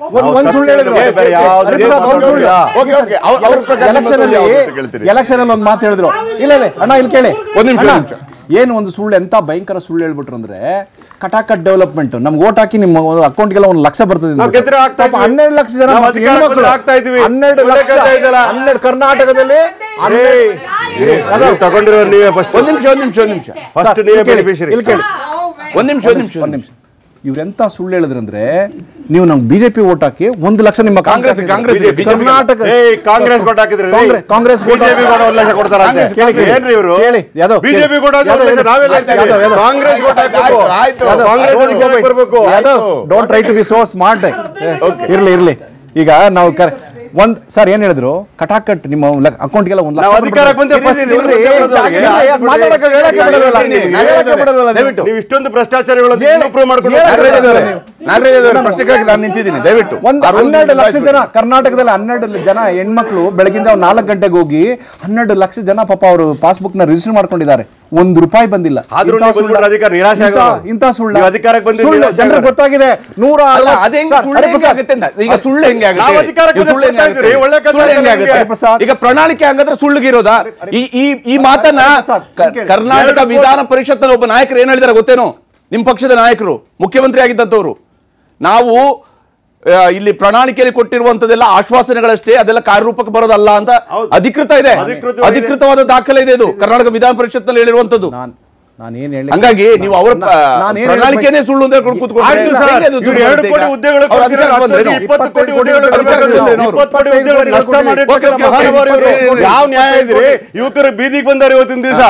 ಒಂದ್- ಒಂದ್ ಸುಳ್ಳು ಹೇಳಿದ್ರು ಬೇರೆ ಬೇರೆ ಯಾವ್ದು ಹರಿಪ್ರಸಾದ್ ಒಂದ್ ಸುಳ್ಳು. ಇಲ್ಲ. Okay, okay. ಅವ್ರ- ಅವ್ರ ಪ್ರಕಾರ ಎಲೆಕ್ಷನ್ ಅಲ್ಲಿ ಯಾವ್ದು ಅಂತ ಕೇಳ್ತೀರಿ? ಎಲೆಕ್ಷನ್ ಅಲ್ಲಿ ಒಂದ್ ಮಾತು ಹೇಳಿದ್ರು ಇಲ್ಲ ಇಲ್ಲ ಅಣ್ಣ ಇಲ್ಲಿ ಕೇಳಿ ಒಂದ್ ನಿಮಿಷ, ಅಣ್ಣ, ಒಂದ್ ನಿಮಿಷ. ಏನು ಒಂದು ಸುಳ್ಳು ಎಂತ ಭಯಂಕರ ಸುಳ್ಳು ಹೇಳ್ಬಿಟ್ರು ಅಂದ್ರೆ ಕಟಾಕಟ್ ಡೆವಲಪ್ಮೆಂಟ್ ನಮ್ಗೆ ಓಟ್ ಹಾಕಿ ನಿಮ್ಮ ಅಕೌಂಟ್ಗೆಲ್ಲ ಒಂದು ಲಕ್ಷ ಬರ್ತದೆ ನಾವು ಗೆದ್ರೆ ಆಗ್ತಾ ಪಾಪ ಇದ್ವಿ. ಹನ್ನೆರಡು ಲಕ್ಷ ಜನ ನಾವು ಮತ್ತೆ ಅಧಿಕಾರಕ್ಕೆ ಹೆಣ್ಮಕ್ಳು. ಬಂದ್ರೆ ಆಗ್ತಾ ಇದ್ವಿ. ಹನ್ನೆರಡು ಒಳ್ಳೆ ಲಕ್ಷ ಕೆಲ್ಸ ಇದೆಯಲ್ಲ. ಹನ್ನೆರಡು ಕರ್ನಾಟಕದಲ್ಲಿ ಏಯ್, ಏ, ಅದು ತಗೊಂಡಿರೋ ನೀವೇ ಫಸ್ಟ್ ಒಂದ್ ನಿಮಿಷ ಒಂದ್ ನಿಮಿಷ ಒಂದ್ ನಿಮಿಷ ಫಸ್ಟ್ ಸರ್, ನೀವೇ ಇಲ್ಲಿ ಕೇಳಿ, ಬೆನಿಫಿಷರಿ ಇಲ್ಲಿ ಕೇಳಿ ಒಂದ್ ನಿಮಿಷ ಒಂದ್ ನಿಮಿಷ ಒಂದ್ ನಿಮಿಷ ಇವ್ರೆಂತ ಸುಳ್ಳು ಹೇಳಿದ್ರಂದ್ರೆ ನೀವು ನಮ್ಗೆ ಬಿಜೆಪಿ ಓಟ್ ಹಾಕಿ ಒಂದು ಲಕ್ಷ ನಿಮ್ಮ ಕಾಂಗ್ರೆಸ್- ಕಾಂಗ್ರೆಸ್ ಇದೆ, BJP ಕರ್ನಾಟಕ ಏಯ್ ಕಾಂಗ್ರೆಸ್ ಕೊಟ್ಟು ಹಾಕಿದ್ರೆ ಕಾಂಗ್ರೆಸ್- ಕಾಂಗ್ರೆಸ್ vote ಬಿಜೆಪಿ ಕೂಡ ಒಂದ್ ಲಕ್ಷ ಕೊಡ್ತಾರಂತೆ ಕೇಳಿ, ಕೇಳಿ. ಏನ್ರಿ ಇವರು ಕೇಳಿ, ಯಾದವ್, ಬಿಜೆಪಿ ಕೇಳಿ. ಕೂಡ ಒಂದ್ ಯಾದವ್, ಲಕ್ಷ ನಾವೆಲ್ಲ ಯಾದವ್, ಹೇಳ್ತೀವಿ. ಯಾದವ್, ಯಾದವ್. ಕಾಂಗ್ರೆಸ್ ಕೊಟ್ಟು ಹಾಕ್ಬೇಕು ಆಯ್ತು, ಆಯ್ತು. ಯಾದವ್, ಕಾಂಗ್ರೆಸ್ don't ಅಧಿಕಾರಕ್ಕೆ go back. ಬರ್ಬೇಕು Yadav, don't try to be so smart. ಏ, ಇರ್ಲಿ ಇರ್ಲಿ ಈಗ ನಾವು ಕರೆ ಒಂದ್ ಸರ್ ಏನ್ ಹೇಳಿದ್ರು ಕಟಾಕಟ್ ನಿಮ್ಮ ಅಕೌಂಟ್ಗೆಲ್ಲ ಒಂದ್ ಲಕ್ಷ ನಾವು ಅಧಿಕಾರಕ್ಕೆ ಬಂದ್ರೆ first ಇರ್ಲಿ, ಇರ್ಲಿ, ಇರ್ಲಿ, ಇರ್ಲಿ, ಹೇಳೋದವ್ರಿಗೆ. ಇರ್ಲಿ, ಆಯ್ತು ಬಿಡಿ. ಮಾತಾಡಕ್ಕೆ ಹೇಳಕ್ಕೆ ಬಿಡೋದಿಲ್ಲ. ನೀವು ಹೇಳಕ್ಕೆ ಬಿಡೋದಿಲ್ಲ ನೀವು. ದಯವಿಟ್ಟು. ನೀವು ಇಷ್ಟೊಂದು ಭ್ರಷ್ಟಾಚಾರಗಳನ್ನು ಹೇಳಿ- ಪ್ರೂವ್ ಮಾಡ್ಕೊಂಡು ಹೇಳಿ- ಹೋಗ್ತೀರಾ? ನಾಗರಾಜ್ ಅವರೇ ನಾಗರಾಜ್ ಅವರೇ ಪ್ರಶ್ನೆ ಕೇಳಕ್ಕೆ ನಾನು ನಿಂತಿದ್ದೀನಿ ದಯವಿಟ್ಟು ಒಂದು ಆ ರೂಲ್ ಹನ್ನೆರಡು ಲಕ್ಷ ನಿಭಾಯಿಸ್ಬಿಡಿ. ಜನ ಕರ್ನಾಟಕದಲ್ಲಿ ಹನ್ನೆರಡು ಜನ ಹೆಣ್ಮಕ್ಳು ಬೆಳಗಿನ ಜಾವ ನಾಲ್ಕು ಗಂಟೆಗೆ ಹೋಗಿ ಹನ್ನೆರಡು ಲಕ್ಷ ಜನ ಪಾಪ ಅವರು ಪಾಸ್ಬುಕ್ ನ ರಿಜಿಸ್ಟರ್ ಮಾಡ್ಕೊಂಡಿದ್ದಾರೆ ಒಂದು ರೂಪಾಯಿ ಬಂದಿಲ್ಲ ಆದ್ರೂ ಇಂಥ ನೀವು ಸುಳ್ಳು- ಬಂದ್ಬಿಟ್ರೆ ಅಧಿಕಾರ ನಿರಾಶೆ ಇಂಥ- ಆಗೋದು. ಇಂಥ ಸುಳ್ಳು ನೀವು ಅಧಿಕಾರಕ್ಕೆ ಬಂದ್ರೆ ಸುಳ್ಳು ನಿರಾಶೆ ಜನರಿಗೆ ಆಗೋದು. ಗೊತ್ತಾಗಿದೆ ನೂರ ಅಲ್ಲ ಅರವತ್ತು- ಅದೇ ಸರ್, ಸುಳ್ಳು ಹೆಂಗೆ ಹರಿಪ್ರಸಾದ್, ಆಗುತ್ತೆ ಅಂತ ಈಗ ಸುಳ್ಳು ಹೆಂಗೆ ಆಗುತ್ತೆ ನಾವು ಹೇಳಿ? ಅಧಿಕಾರಕ್ಕೆ ಈಗ ಸುಳ್ಳು ಹೆಂಗೆ ಬರ್ತಾ ಇದ್ರಿ, ಆಗುತ್ತೆ? ಒಳ್ಳೆ ಕೆಲಸ ಸುಳ್ಳು ಹೆಂಗೆ ನಿಮ್ಗೆ. ಆಗುತ್ತೆ? ಹರಿಪ್ರಸಾದ್. ಈಗ ಪ್ರಣಾಳಿಕೆ ಹಂಗಂದ್ರೆ ಸುಳ್ಳುಗಿರೋದಾ ಈ ಈ ಈ ಮಾತನ್ನ ಹರಿಪ್ರಸಾದ್, ಕ- ಕೇಳಿ. ಕರ್ನಾಟಕ ಎರಡು ವಿಧಾನ ಪರಿಷತ್ನ ಒಬ್ಬ ನಾಯಕರು ಏನ್ ಹೇಳಿದಾರೆ ಗೊತ್ತೇನೋ ನಿಮ್ ಪಕ್ಷದ ನಾಯಕರು ಮುಖ್ಯಮಂತ್ರಿ ಆಗಿದ್ದಂತವ್ರು ನಾವು ಆ, ಇಲ್ಲಿ ಪ್ರಣಾಳಿಕೆಯಲ್ಲಿ ಕೊಟ್ಟಿರುವಂತದೆಲ್ಲ ಆಶ್ವಾಸನೆಗಳಷ್ಟೇ ಅದೆಲ್ಲ ಕಾರ್ಯರೂಪಕ್ಕೆ ಬರೋದಲ್ಲ ಅಂತ ಹೌದು. ಅಧಿಕೃತ ಇದೆ ಅಧಿಕೃತವಾಗಿದೆ. ಅಧಿಕೃತವಾದ ದಾಖಲೆ ಇದೆ ಇದು ಕರ್ನಾಟಕ ವಿಧಾನ ಪರಿಷತ್ನಲ್ಲಿ ಹೇಳಿರುವಂತದ್ದು ನಾನ್ ನಾನು ಏನ್ ಹೇಳಿ ಹಂಗಾಗಿ ನೀವು ಅವರ ಪ- ನಾನ್ ಏನ್ ಪ್ರಣಾಳಿಕೆನೇ ಸುಳ್ಳು ಅಂತ ಹೇಳ್ಕೊಂಡು ಕೂತ್ಕೊಂಡ್ರೆ ಆಯ್ತು ಸರ್ ಹೆಂಗೆ ಅದು ಇವ್ರು ಎರಡು ದುಡ್ಡು ಕೋಟಿ ಬರುತ್ತೆ ಈಗ? ಉದ್ಯೋಗಗಳು ಅವ್ರು ಕೊಡ್ತಿರೋ ಅಧಿಕಾರಕ್ಕೆ ಬಂದ್ರೇನು? ಇಪ್ಪತ್ತು ಕೋಟಿ ಉದ್ಯೋಗಗಳು ಅಧಿಕಾರಕ್ಕೆ ಕೊಡ್ತಿರೋ ಬಂದ್ರೇನು ಅವ್ರು? ಇಪ್ಪತ್ತು ಕೋಟಿ ಉದ್ಯೋಗಗಳು ನಷ್ಟ ಓಕೆ, ಓಕೆ, ಮಾಡಿರ್ತಕ್ಕಂಥ ಓಕೆ, ಮಹಾನುಭಾವರು ಇವರು. ಓಕೆ. ಯಾವ ನ್ಯಾಯ ಇದ್ರಿ ಯುವಕರು ಬೀದಿಗೆ ಬಂದಾರೆ ಇವತ್ತಿನ ದಿವಸ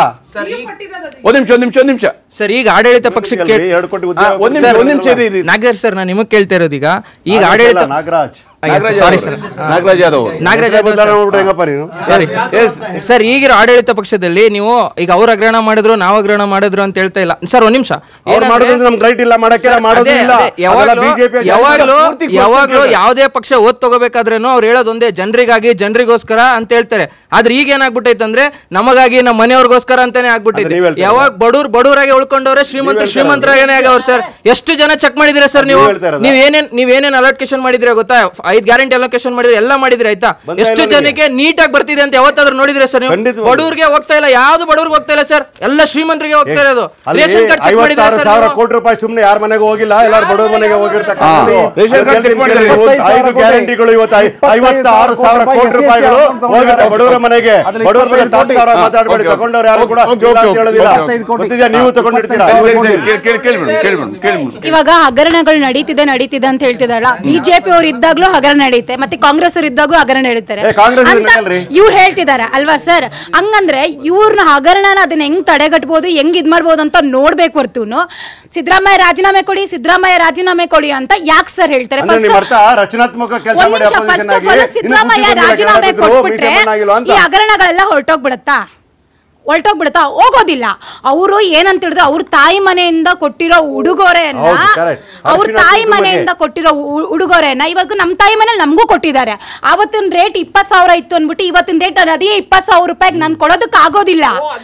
ಒಂದ್ ನಿಮಿಷ ಒಂದ್ ನಿಮಿಷ ಒಂದ್ ನಿಮಿಷ ಸರ್ ಈಗ ಆಡಳಿತ ಪಕ್ಷಕ್ಕೆ ಕೇಳ್- ಎರಡು ಕೋಟಿ ಆ, ಉದ್ಯೋಗ ಒಂದ್ ನಿಮಿಷ ಒಂದ್ ನಿಮಿಷ ಇರಿ, ಇರಿ. ನಾಗರಾಜ್ ಸರ್ ನಾನು ನಿಮಗೆ ಕೇಳ್ತಾ ಇರೋದು ಈಗ ಈಗ ನಾಗರಾಜ್ ಆಡಳಿತ ಅಲ್ಲ, ನಾಗರಾಜ್ ನಾಗರಾಜ್ ಸಾರಿ ಯಾದವ್ ಸರ್ ಅವರು. ನಾಗರಾಜ್ ಯಾದವ್ ಅವರು. ನಾಗರಾಜ್ ಹೆಸರು ಯಾದವ್ ಬದಲಾವಣೆ ಸರ್. ಮಾಡ್ಬಿಟ್ರೆ ಹೆಂಗಪ್ಪ ನೀನು ಸರಿ ಸರ್. ಸರ್ ಈಗಿರೋ ಆಡಳಿತ ಪಕ್ಷದಲ್ಲಿ ನೀವು ಈಗ ಅವ್ರ ಹಗರಣ ಮಾಡಿದ್ರು ನಾವು ಹಗರಣ ಮಾಡಿದ್ರು ಅಂತ ಹೇಳ್ತಾ ಇಲ್ಲ ಸರ್ ಒಂದ್ ನಿಮಿಷ ಅವ್ರು ಏನಂದ್ರೆ- ಮಾಡೋದ್ರಿಂದ ನಮ್ಗೆ ರೈಟ್ ಇಲ್ಲ ಮಾಡಕ್ಕೆ ಸರ್, ಮಾಡೋದು ಅದೇ- ಇಲ್ಲ ಅದೇ, ಯಾವಾಗ್ಲೂ- ಬಿಜೆಪಿ ಯಾವಾಗ್ಲೂ ಪೂರ್ತಿ ಪೂರ್ತಿ ಯಾವಾಗ್ಲೂ ಕೇಳಿ. ಯಾವುದೇ ಪಕ್ಷ ಓದ್ ತಗೋಬೇಕಾದ್ರೇನು ಅವ್ರು ಹೇಳೋದು ಒಂದೇ ಜನರಿಗಾಗಿ ಜನರಿಗೋಸ್ಕರ ಅಂತ ಹೇಳ್ತಾರೆ ಆದ್ರೆ ಈಗ ಏನಾಗ್ಬಿಟ್ಟೈತೆ ಅಂದ್ರೆ ನಮಗಾಗಿ ನಮ್ಮ ಮನೆಯವ್ರಿಗೋಸ್ಕರ ಅಂತಾನೆ ಅದು ಆಗ್ಬಿಟ್ಟೈತೆ ನೀವ್ ಹೇಳ್ತಾ ಯಾವಾಗ ಬಡವ್ರು ಬಡವರಾಗಿ ಉಳ್ಕೊಂಡವ್ರೆ ಶ್ರೀಮಂತ ಹೇಳ್ತಾ ಶ್ರೀಮಂತರಾಗೇನೆ ಆಗವ್ರು ಸರ್ ಎಷ್ಟು ಜನ ಚೆಕ್ ಮಾಡಿದಿರ ಸರ್ ನೀವು ನೀವ್ ಹೇಳ್ತಾ ಇರೋದಾ? ನೀವ್ ಏನೇನ್ ನೀವ್ ಏನೇನ್ ಅಲೋಕೇಶನ್ ಮಾಡಿದ್ರೆ ಗೊತ್ತಾ ಐದ್ ಗ್ಯಾರಂಟಿ ಅಲೋಕೇಶನ್ ಮಾಡಿದ್ರೆ ಎಲ್ಲ ಮಾಡಿದ್ರೆ ಆಯ್ತಾ ಬಂತಾ ಎಷ್ಟು ಇಲ್ಲ ಜನಕ್ಕೆ ನೀಟಾಗಿ ಬರ್ತಿದೆ ಅಂತ ಯಾವತ್ತಾದ್ರೂ ನೋಡಿದ್ರೆ ಸರ್ ನೀವು ಖಂಡಿತವಾಗ್ಲೂ. ಬಡವ್ರಿಗೆ ಹೋಗ್ತಾ ಇಲ್ಲ ಯಾವ್ದು ಬಡವ್ರಿಗೆ ಹೋಗ್ತಾ ಇಲ್ಲ ಸರ್ ಎಲ್ಲ ಶ್ರೀಮಂತರಿಗೆ ಹೋಗ್ತಾ ಇರೋದು ಅಲ್ಲಿ ರೇಷನ್ ಕಾರ್ಡ್ ಚೆಕ್ ಮಾಡಿದ್ರೆ ಐವತ್ತಾರು ಸರ್ ಸಾವಿರ ನೀವು? ಕೋಟಿ ರೂಪಾಯಿ ಸುಮ್ಮನೆ ಯಾರ ಮನೆಗೆ ಹೋಗಿಲ್ಲ ಎಲ್ಲಾರು ಬಡವರ ಮನೆಗೆ ಹೋಗಿರ್ತಕ್ಕಂಥದ್ದು. ಹಾ. ರೇಷನ್ ಕಾರ್ಡ್ ಚೆಕ್ ಮಾಡಿದ್ರೆ ಐದು ಇಪ್ಪತ್ತೈದು ಸಾವಿರ ಗ್ಯಾರಂಟಿಗಳು ಇವತ್ತು ಐ- ಇಪ್ಪತ್ತೈದು ಐವತ್ತಾರು ಸಾವಿರ ಕೋಟಿ ಕೋಟಿ ರೂಪಾಯಿ ರೂಪಾಯಿಗಳು SSC ಹೋಗಿರುತ್ತೆ ಬಡವರ ಮನೆಗೆ ಅದ್ರಲ್ಲಿ ಬಡವರ ಮನೆ ಇಪ್ಪತ್ತೈದು ಹತ್ತು ಸಾವಿರ ಕೋಟಿ. ಮಾತಾಡಬೇಡಿ ಓಕೆ, ತಗೊಂಡವ್ರು ಯಾರು ಕೂಡ ಓಕೆ, ಇಲ್ಲ ಅಂತ ಓಕೆ, ಹೇಳೋದಿಲ್ಲ ಇಪ್ಪತ್ತೈದು ಕೋಟಿ. ಗೊತ್ತಿದ್ಯಾ ನೀವು ತಗೊಂಡಿರ್ತೀರಾ ಇಪ್ಪತ್ತೈದು ಸರಿ, ಸರಿ, ಕೇಳಿ- ಕೇಳಿ- ಕೇಳಿ ಮೇಡಮ್, ಕೇಳಿ ಮೇಡಮ್, ಕೇಳಿ ಮೇಡಮ್. ಇವಾಗ ಹಗರಣಗಳು ನಡೀತಿದೆ ನಡೀತಿದೆ ಅಂತ ಹೇಳ್ತಿದಾರಲ್ಲ ಬಿಜೆಪಿ ಅವ್ರು ಇದ್ದಾಗ್ಲೂ ಹಗರಣ ನಡೀತೆ ಮತ್ತೆ ಕಾಂಗ್ರೆಸ್ ಅವ್ರು ಇದ್ದಾಗ್ಲೂ ಹಗರಣ ನಡೀತಾರೆ ಏ, ಕಾಂಗ್ರೆಸ್ ಅಂತ ನಡೀತಲ್ರಿ? ಇವ್ರು ಹೇಳ್ತಿದ್ದಾರೆ ಅಲ್ವಾ ಸರ್ ಹಂಗಂದ್ರೆ ಇವ್ರನ್ನ ಹಗರಣನ ಅದನ್ನ ಹೆಂಗ್ ತಡೆಗಟ್ಬೋದು ಹೆಂಗ್ ಇದ್ ಮಾಡ್ಬೋದು ಅಂತ ನೋಡ್ಬೇಕು ಹೊರ್ತುನು ಸಿದ್ದರಾಮಯ್ಯ ರಾಜೀನಾಮೆ ಕೊಡಿ ಸಿದ್ದರಾಮಯ್ಯ ರಾಜೀನಾಮೆ ಕೊಡಿ ಅಂತ ಯಾಕೆ ಸರ್ ಹೇಳ್ತಾರೆ ಅಂದ್ರೆ First- ನಿಮ್ಮ ಅರ್ಥ ರಚನಾತ್ಮಕ ಕೆಲಸ ಒಂದ್ ಮಾಡಿ ನಿಮಿಷ opposition ಫಸ್ಟ್ ಆಫ್ ಆಗಿ, ಆಲ್ ಇನ್ನು ಸಿದ್ದರಾಮಯ್ಯ ಕುರ್ಚಿ ಮೇಲೆ ರಾಜೀನಾಮೆ ಕೆಳಗಿದ್ರು, ಕೊಟ್ಬಿಟ್ರೆ ಮೀಸೆ ಮಣ್ಣಾಗಿಲ್ಲ ಅಂತ. ಈ ಹಗರಣಗಳೆಲ್ಲ ಹೊರಟೋಗ್ಬಿಡತ್ತಾ ಹೊರಟೋಗ್ಬಿಡುತ್ತಾ ಹೋಗೋದಿಲ್ಲ ಅವರು ಏನಂತ ಹೇಳಿದ್ರೆ ಅವ್ರ ತಾಯಿ ಮನೆಯಿಂದ ಕೊಟ್ಟಿರೋ ಉಡುಗೊರೆಯನ್ನ ಹೌದು, correct. ಅವ್ರ ಅರಿಶಿಣ ತಾಯಿ ಕುಂಕುಮಕ್ಕೆ. ಮನೆಯಿಂದ ಕೊಟ್ಟಿರೋ ಉ- ಉಡುಗೊರೆಯನ್ನ ಇವಾಗ ನಮ್ಮ ತಾಯಿ ಮನೇಲಿ ನಮಗೂ ಕೊಟ್ಟಿದ್ದಾರೆ ಆವತ್ತಿನ ರೇಟ್ ಇಪ್ಪತ್ ಸಾವಿರ ಇತ್ತು ಅಂದ್ಬಿಟ್ಟು ಇವತ್ತಿನ ರೇಟ್ ಅದೇ ಇಪ್ಪತ್ ಸಾವಿರ ರೂಪಾಯಿಗೆ ನಾನು ಕೊಡೋದಕ್ಕೆ ಆಗೋದಿಲ್ಲ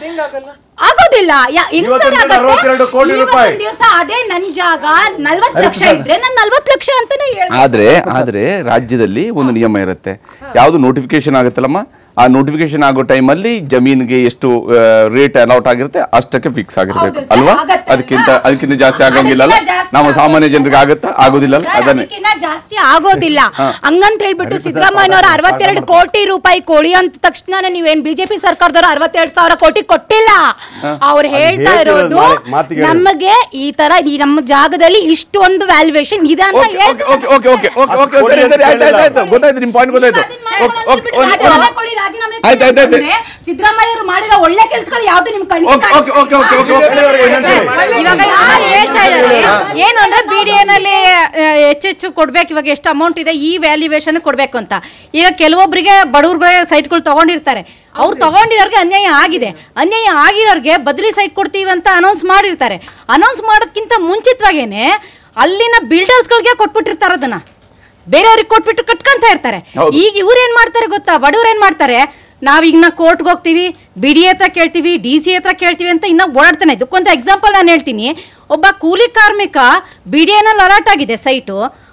ಆಗೋದಿಲ್ಲ ಯಾ- ಹೆಂಗ್ ಇವತ್ತಿನ ಸರ್ ರೇಟ್ ಆಗತ್ತೆ? 62 ಕೋಟಿ ಇವತ್ತಿನ ರೂಪಾಯಿ. ದಿವಸ ಅದೇ ನನ್ ಜಾಗ ನಲ್ವತ್ ಲಕ್ಷ ಇದ್ರೆ ನಾನು ನಲ್ವತ್ ಲಕ್ಷ ಅಂತಾನೆ ಹೇಳ್ತೀನಿ ಆದ್ರೆ ಆದ್ರೆ ರಾಜ್ಯದಲ್ಲಿ ಒಂದು ನಿಯಮ ಇರುತ್ತೆ ಯಾವುದು ನೋಟಿಫಿಕೇಶನ್ ಆಗುತ್ತಲ್ಲಮ್ಮ ಆ ನೋಟಿಫಿಕೇಶನ್ ಆಗೋ ಟೈಮಲ್ಲಿ ಜಮೀನಿಗೆ ಎಷ್ಟು ರೇಟ್ ಅಲೌಟ್ ಆಗಿರುತ್ತೆ ಅಷ್ಟಕ್ಕೆ ಫಿಕ್ಸ್ ಆಗಿರ್ಬೇಕು ಹೌದು ಸರ್, ಅಲ್ವಾ ಆಗತ್ತೆ ಅದಕ್ಕಿಂತ ಅಲ್ವಾ? ಅದಕ್ಕಿಂತ ಜಾಸ್ತಿ ಆಗಂಗಿಲ್ಲಲ್ಲ ಅದಕ್ಕಿಂತ ಜಾಸ್ತಿ ನಮ್ಮ ಸಾಮಾನ್ಯ ಆಗೋದಿಲ್ಲ. ಜನರಿಗೆ ಆಗುತ್ತಾ ಆಗೋದಿಲ್ಲ ಸರ್, ಅದನ್ನೇ ಅದಕ್ಕಿಂತ ಜಾಸ್ತಿ ಆಗೋದಿಲ್ಲ ಹಂಗಂತ ಹೇಳ್ಬಿಟ್ಟು ಸಿದ್ದರಾಮಯ್ಯನವರು ಅರವತ್ತೆರಡು ಕೋಟಿ ರೂಪಾಯಿ ಕೊಡಿ ಅಂತ ತಕ್ಷಣ ನೀವೇನ್ ಬಿಜೆಪಿ ಸರ್ಕಾರದವರು ಅರವತ್ತೆರಡು ಸಾವಿರ ಕೋಟಿ ಕೊಟ್ಟಿಲ್ಲ ಅವ್ರು ಹೇಳ್ತಾ ಹೇಳ್ತಿರೋದು ಇರೋದು ಮಾರೆ- ಮಾತಿಗೆ ಹೇಳು. ನಮಗೆ ಈ ತರ ಈ ನಮ್ಮ ಜಾಗದಲ್ಲಿ ಇಷ್ಟೊಂದು ವ್ಯಾಲ್ಯೂಯೇಷನ್ ಇದೆ ಅಂತ okay okay okay okay okay okay okay ಕೊಡಿ ಸರಿ ಅಂತ ಸರಿ ಆಯ್ತು ಆಯ್ತು ಆಯ್ತು ಹೇಳಿಲ್ಲ. ಗೊತ್ತಾಯ್ತು ನಿಮ್ಮ ಪಾಯಿಂಟ್ ಗೊತ್ತಾಯ್ತು ಓಕೆ ಓಕೆ ರಾಜೀನಾಮೆ ಕೊಡಿ, ರಾಜೀನಾಮೆ ಕೊಡಿ ಆಯ್ತು, ಆಯ್ತು, ಆಯ್ತು. ಅಂತಂದ್ರೆ ಸಿದ್ದರಾಮಯ್ಯ ಅವರು ಮಾಡಿರೋ ಒಳ್ಳೆ ಕೆಲಸಗಳು ಯಾವ್ದು ನಿಮ್ ಕಣ್ಣು okay okay okay okay okay okay ಇವಾಗ ಯಾರು ಹೇಳ್ತಾ ಇದ್ದಾರೆ ಏನು ಅಂದ್ರೆ ಬಿ ಡಿ ಎನಲ್ಲಿ ಹೆಚ್ಚೆಚ್ಚು ಕೊಡ್ಬೇಕು ಇವಾಗ ಎಷ್ಟು ಅಮೌಂಟ್ ಇದೆ ಈ ವ್ಯಾಲ್ಯೂಯೇಷನ್ ಕೊಡ್ಬೇಕು ಅಂತ ಈಗ ಕೆಲವೊಬ್ಬರಿಗೆ ಬಡವ್ರಿಗೆ ಸೈಟ್ಗಳು ತಗೊಂಡಿರ್ತಾರೆ ಅವ್ರು ತಗೊಂಡಿರೋರ್ಗೆ ಅನ್ಯಾಯ ಆಗಿದೆ ಅನ್ಯಾಯ ಆಗಿರೋರ್ಗೆ ಬದಲಿ ಸೈಟ್ ಕೊಡ್ತೀವಿ ಅಂತ ಅನೌನ್ಸ್ ಮಾಡಿರ್ತಾರೆ ಅನೌನ್ಸ್ ಮಾಡೋದಕ್ಕಿಂತ ಮುಂಚಿತವಾಗೇನೆ ಅಲ್ಲಿನ ಬಿಲ್ಡರ್ಸ್ಗಳಿಗೆ ಕೊಟ್ಬಿಟ್ಟಿರ್ತಾರೆ ಅದನ್ನ ಬೇರೆಯವ್ರಿಗೆ ಕೊಟ್ಬಿಟ್ಟು ಕಟ್ಕೊಂತ ಇರ್ತಾರೆ ಹೌದು. ಈಗ ಇವ್ರು ಏನ್ ಮಾಡ್ತಾರೆ ಗೊತ್ತಾ ಬಡವ್ರು ಏನ್ ಮಾಡ್ತಾರೆ ನಾವೀಗ ನಾ ಕೋರ್ಟ್ಗೆ ಹೋಗ್ತೀವಿ ಬಿ ಡಿ ಹತ್ರ ಕೇಳ್ತೀವಿ ಡಿ ಸಿ ಹತ್ರ ಕೇಳ್ತೀವಿ ಅಂತ ಇನ್ನ ಓಡಾಡ್ತಾನೆ ಇದಕ್ಕೊಂದು ಎಕ್ಸಾಂಪಲ್ ನಾನು ಹೇಳ್ತೀನಿ ಒಬ್ಬ ಕೂಲಿ ಕಾರ್ಮಿಕ ಬಿ ಡಿ ಎನಲ್ಲಿ ಅಲಾಟ್ ಆಗಿದೆ ಸೈಟು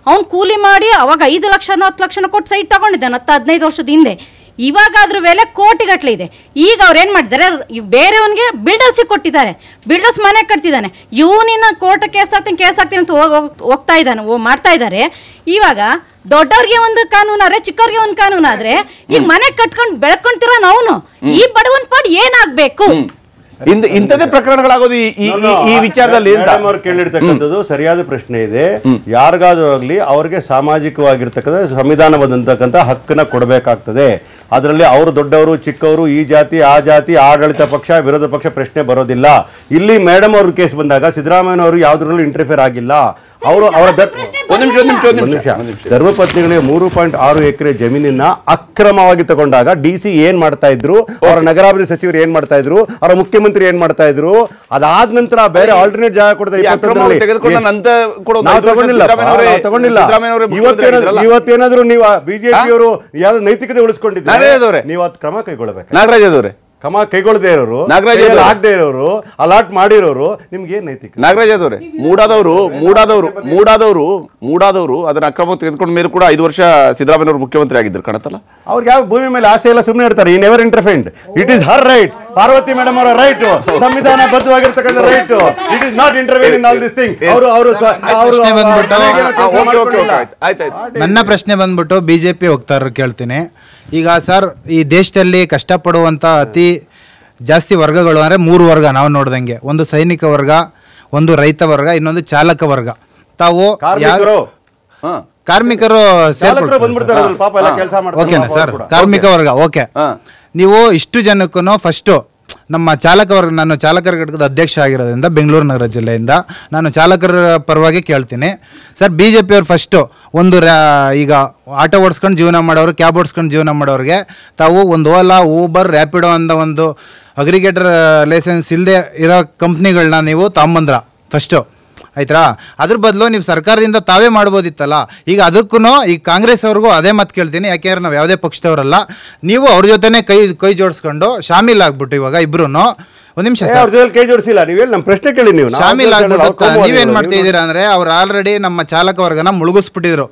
ಅವ್ನು ಕೂಲಿ ಮಾಡಿ ಅವಾಗ ಐದು ಲಕ್ಷ ಹತ್ತು ಲಕ್ಷನ ಕೊಟ್ಟು ಸೈಟ್ ತಗೊಂಡಿದ್ದಾನೆ ಹತ್ತು ಹದಿನೈದು ವರ್ಷದ ಹಿಂದೆ ಇವಾಗ ಅದ್ರ ಬೆಲೆ ಕೋಟಿಗಟ್ಟಲೆ ಇದೆ ಈಗ ಅವ್ರು ಏನು ಮಾಡಿದ್ದಾರೆ ಇವ್ ಬೇರೆಯವನಿಗೆ ಬಿಲ್ಡರ್ಸಿಗೆ ಕೊಟ್ಟಿದ್ದಾರೆ ಬಿಲ್ಡರ್ಸ್ ಮನೆ ಕಟ್ತಿದ್ದಾನೆ ಇವನಿನ ಕೋರ್ಟ್ ಕೇಸ್ ಹಾಕ್ತೀನಿ ಕೇಸ್ ಹಾಕ್ತೀನಿ ಅಂತ ಹೋಗ್- ಹೋಗ್- ಹೋಗ್ತಾ ಇದ್ದಾನೆ ಓ ಮಾಡ್ತಾ ಇದ್ದಾರೆ ಇವಾಗ ದೊಡ್ಡವ್ರಿಗೆ ಒಂದು ಕಾನೂನು ಆದ್ರೆ ಚಿಕ್ಕವ್ರಿಗೆ ಒಂದು ಕಾನೂನು ಆದ್ರೆ ಈಗ ಮನೆ ಕಟ್ಕೊಂಡು ಬೆಳ್ಕೊಂತಿರೋ ಅವನು ಈ ಬಡವನ್ ಪಾಡ್ ಏನಾಗ್ಬೇಕು ಇಂದ ಇಂಥದೇ ಪ್ರಕರಣಗಳಾಗೋದು ಈ- ಈ ಈ- ಈ ವಿಚಾರದಲ್ಲಿ ಅಂತ ಮೇಡಮ್ ಅವ್ರು ಕೇಳಿರ್ತಕ್ಕಂಥದ್ದು ಸರಿಯಾದ ಪ್ರಶ್ನೆ ಇದೆ ಯಾರಿಗಾದ್ರೂ ಆಗ್ಲಿ ಅವ್ರಿಗೆ ಸಾಮಾಜಿಕವಾಗಿರ್ತಕ್ಕಂಥ ಸಂವಿಧಾನವಾದಂತಕ್ಕಂಥ ಹಕ್ಕನ್ನ ಕೊಡಬೇಕಾಗ್ತದೆ ಅದರಲ್ಲಿ ಅವರು ದೊಡ್ಡವರು ಚಿಕ್ಕವರು ಈ ಜಾತಿ ಆ ಜಾತಿ ಆಡಳಿತ ಪಕ್ಷ ವಿರೋಧ ಪಕ್ಷ ಪ್ರಶ್ನೆ ಬರೋದಿಲ್ಲ ಇಲ್ಲಿ ಮೇಡಮ್ ಅವ್ರ ಕೇಸ್ ಬಂದಾಗ ಸಿದ್ದರಾಮಯ್ಯನವರು ಯಾವ್ದ್ರಲ್ಲೂ ಇಂಟರ್ಫಿಯರ್ ಆಗಿಲ್ಲ ಅವರು ಅವರ ಧರ್- ಒಂದ್ ನಿಮಿಷ ಒಂದ್ ನಿಮಿಷ ಒಂದ್ ಒಂದ್ ನಿಮಿಷ ನಿಮಿಷ ಧರ್ಮಪತ್ನಿಗಳಿಗೆ ಮೂರು ಪಾಯಿಂಟ್ ಆರು ಎಕರೆ ಜಮೀನಿನ ಅಕ್ರಮವಾಗಿ ತಗೊಂಡಾಗ ಡಿ ಸಿ ಏನ್ ಮಾಡ್ತಾ ಇದ್ರು ಅವರ ನಗರಾಭಿವೃದ್ಧಿ ಸಚಿವರು ಏನ್ ಮಾಡ್ತಾ ಇದ್ರು ಅವರ ಮುಖ್ಯಮಂತ್ರಿ ಏನ್ ಮಾಡ್ತಾ ಇದ್ರು ಅದಾದ ನಂತರ ಬೇರೆ ಆಲ್ಟರ್ನೇಟ್ ಜಾಗ ಕೊಡ್ತಾರೆ ಈ ಅಕ್ರಮವಾಗಿ ತೆಗೆದುಕೊಂಡ ನಂತರ ಕೊಡೋದು ನಾವು ಐದು ವರ್ಷ ತಗೊಂಡಿಲ್ಲ ಸಿದ್ದರಾಮಯ್ಯನವರೇ- ನಾವು ತಗೊಂಡಿಲ್ಲ ಸಿದ್ದರಾಮಯ್ಯನವರೇ ಮುಖ್ಯಮಂತ್ರಿ ಇವತ್ತೇನಾದ್ರು ಆಗಿದ್ರಲ್ಲ? ಇವತ್ತೇನಾದ್ರು ನೀವು ಬಿಜೆಪಿ ಅವರು ಯಾವ್ದು ನೈತಿಕತೆ ಉಳಿಸ್ಕೊಂಡಿದ್ದಾರೆ ನಾಗರಾಜ್ ಅವರೇ. ನೀವು ಅದು ಕ್ರಮ ಕೈಗೊಳ್ಳಬೇಕು ನಾಗರಾಜ್ ಅವರೇ ಕ್ರಮ ಕೈಗೊಳ್ಳದೆ ಇರೋರು ನಾಗರಾಜ್ ಕೈಯಲ್ಲಿ ಅವರೇ. ಆಗದೆ ಇರೋರು ಅಲಾಟ್ ಮಾಡಿರೋರು ನಿಮ್ಗೆ ಏನ್ ನೈತಿಕ ನಾಗರಾಜ್ ಅವರೇ ಮೂಡಾದವರು ಮೂಡಾದವರು ಮೂಡಾದವರು ಮೂಡಾದವರು ಅದನ್ನ ಅಕ್ರಮ ತೆಗೆದುಕೊಂಡ ಮೇಲೆ ಕೂಡ ಐದು ವರ್ಷ ಸಿದ್ದರಾಮಯ್ಯನವರು ಮುಖ್ಯಮಂತ್ರಿ ಆಗಿದ್ರು ಕಾಣತ್ತಲ್ಲ ಅವ್ರಿಗೆ ಯಾವ ಭೂಮಿ ಮೇಲೆ ಆಸೆ ಇಲ್ಲ ಸುಮ್ಮನೆ ಇರ್ತಾರೆ ಈ never interfered it is her right Parvathi madam ಅವರ ರೈಟ್ ಸಂವಿಧಾನ ಬದ್ಧವಾಗಿರ್ತಕ್ಕಂಥ right it is not intervene in all this thing ಅವರು ಅವರು ಅವರು ಪ್ರಶ್ನೆ ಬಂದ್ಬಿಟ್ಟು- ಓಕೆ ಓಕೆ ಓಕೆ ಆಯ್ತು ಆಯ್ತು ನನ್ನ ಪ್ರಶ್ನೆ ಬಂದ್ಬಿಟ್ಟು ಬಿ ಜೆ ಪಿ ವಕ್ತಾರರು ಕೇಳ್ತೀನಿ ಈಗ ಸರ್ ಈ ದೇಶದಲ್ಲಿ ಕಷ್ಟಪಡುವಂಥ ಅತಿ ಜಾಸ್ತಿ ವರ್ಗಗಳು ಅಂದರೆ ಮೂರು ವರ್ಗ ನಾವು ನೋಡ್ದಂಗೆ ಒಂದು ಸೈನಿಕ ವರ್ಗ ಒಂದು ರೈತ ವರ್ಗ ಇನ್ನೊಂದು ಚಾಲಕ ವರ್ಗ ತಾವು ಯಾ- ಕಾರ್ಮಿಕರು ಹಾ ಕಾರ್ಮಿಕರು ಚಾಲಕರು ಸೇರ್ಕೊಳ್ತಾರೆ ಬಂದ್ಬಿಡ್ತಾರೆ ಸರ್. ಅದ್ರಲ್ಲಿ ಪಾಪ ಎಲ್ಲ ಕೆಲಸ ಮಾಡ್ತಾರೆ ಓಕೆನಾ ಪಾಪ ಸರ್ ಅವ್ರು ಕೂಡ. ಕಾರ್ಮಿಕ ವರ್ಗ ಓಕೆ ಹಾ. ನೀವು ಇಷ್ಟು ಜನಕ್ಕೂ ಫಸ್ಟು ನಮ್ಮ ಚಾಲಕ ವರ್ಗ ನಾನು ಚಾಲಕರ ಘಟಕದ ಅಧ್ಯಕ್ಷ ಆಗಿರೋದ್ರಿಂದ ಬೆಂಗಳೂರು ನಗರ ಜಿಲ್ಲೆಯಿಂದ ನಾನು ಚಾಲಕರ ಪರವಾಗಿ ಕೇಳ್ತೀನಿ ಸರ್ ಬಿ ಜೆ ಪಿಯವ್ರು ಫಸ್ಟು ಒಂದು ರ್ಯಾ ಈಗ ಆಟೋ ಓಡಿಸ್ಕೊಂಡು ಜೀವನ ಮಾಡೋರು ಕ್ಯಾಬ್ ಓಡಿಸ್ಕೊಂಡು ಜೀವನ ಮಾಡೋರಿಗೆ ತಾವು ಒಂದು ಓಲಾ ಊಬರ್ ರ್ಯಾಪಿಡೋ ಅಂತ ಒಂದು ಅಗ್ರಿಗೇಟರ್ ಲೈಸೆನ್ಸ್ ಇಲ್ಲದೆ ಇರೋ ಕಂಪ್ನಿಗಳನ್ನ ನೀವು ತಗೊಂಬಂದ್ರ ಫಸ್ಟು ಆಯ್ತಾ ಅದ್ರ ಬದಲು ನೀವು ಸರ್ಕಾರದಿಂದ ತಾವೇ ಮಾಡ್ಬೋದಿತ್ತಲ್ಲ ಈಗ ಅದಕ್ಕೂ ಈಗ ಕಾಂಗ್ರೆಸ್ ಅವ್ರಿಗೂ ಅದೇ ಮಾತು ಕೇಳ್ತೀನಿ ಯಾಕೆಂದ್ರೆ ನಾವು ಯಾವುದೇ ಪಕ್ಷದವರಲ್ಲ ನೀವು ಅವ್ರ ಜೊತೆನೇ ಕೈ ಕೈ ಜೋಡಿಸ್ಕೊಂಡು ಶಾಮೀಲ್ ಆಗ್ಬಿಟ್ಟು ಇವಾಗ ಇಬ್ರು ಒಂದು ನಿಮಿಷ ಏ, ಅವ್ರ ಜೊತೆ ಕೈ ಜೋಡಿಸಿಲ್ಲ ನೀವು ಹೇಳಿ ನಮ್ಮ ಪ್ರಶ್ನೆ ಕೇಳಿ ನೀವು ನಾವು ಶಾಮೀಲ್ ಅವ್ರ ಜೊತೆ ಆಗ್ಬಿಟ್ಟು ಅವ್ರ ಕೋಮುವಾದಿಗಳು. ನೀವೇನ್ ಮಾಡ್ತಾ ಇದ್ದೀರಾ ಅಂದ್ರೆ ಅವ್ರು ಆಲ್ರೆಡಿ ನಮ್ಮ ಚಾಲಕ ವರ್ಗನ ಮುಳುಗಿಸ್ಬಿಟ್ಟಿದ್ರು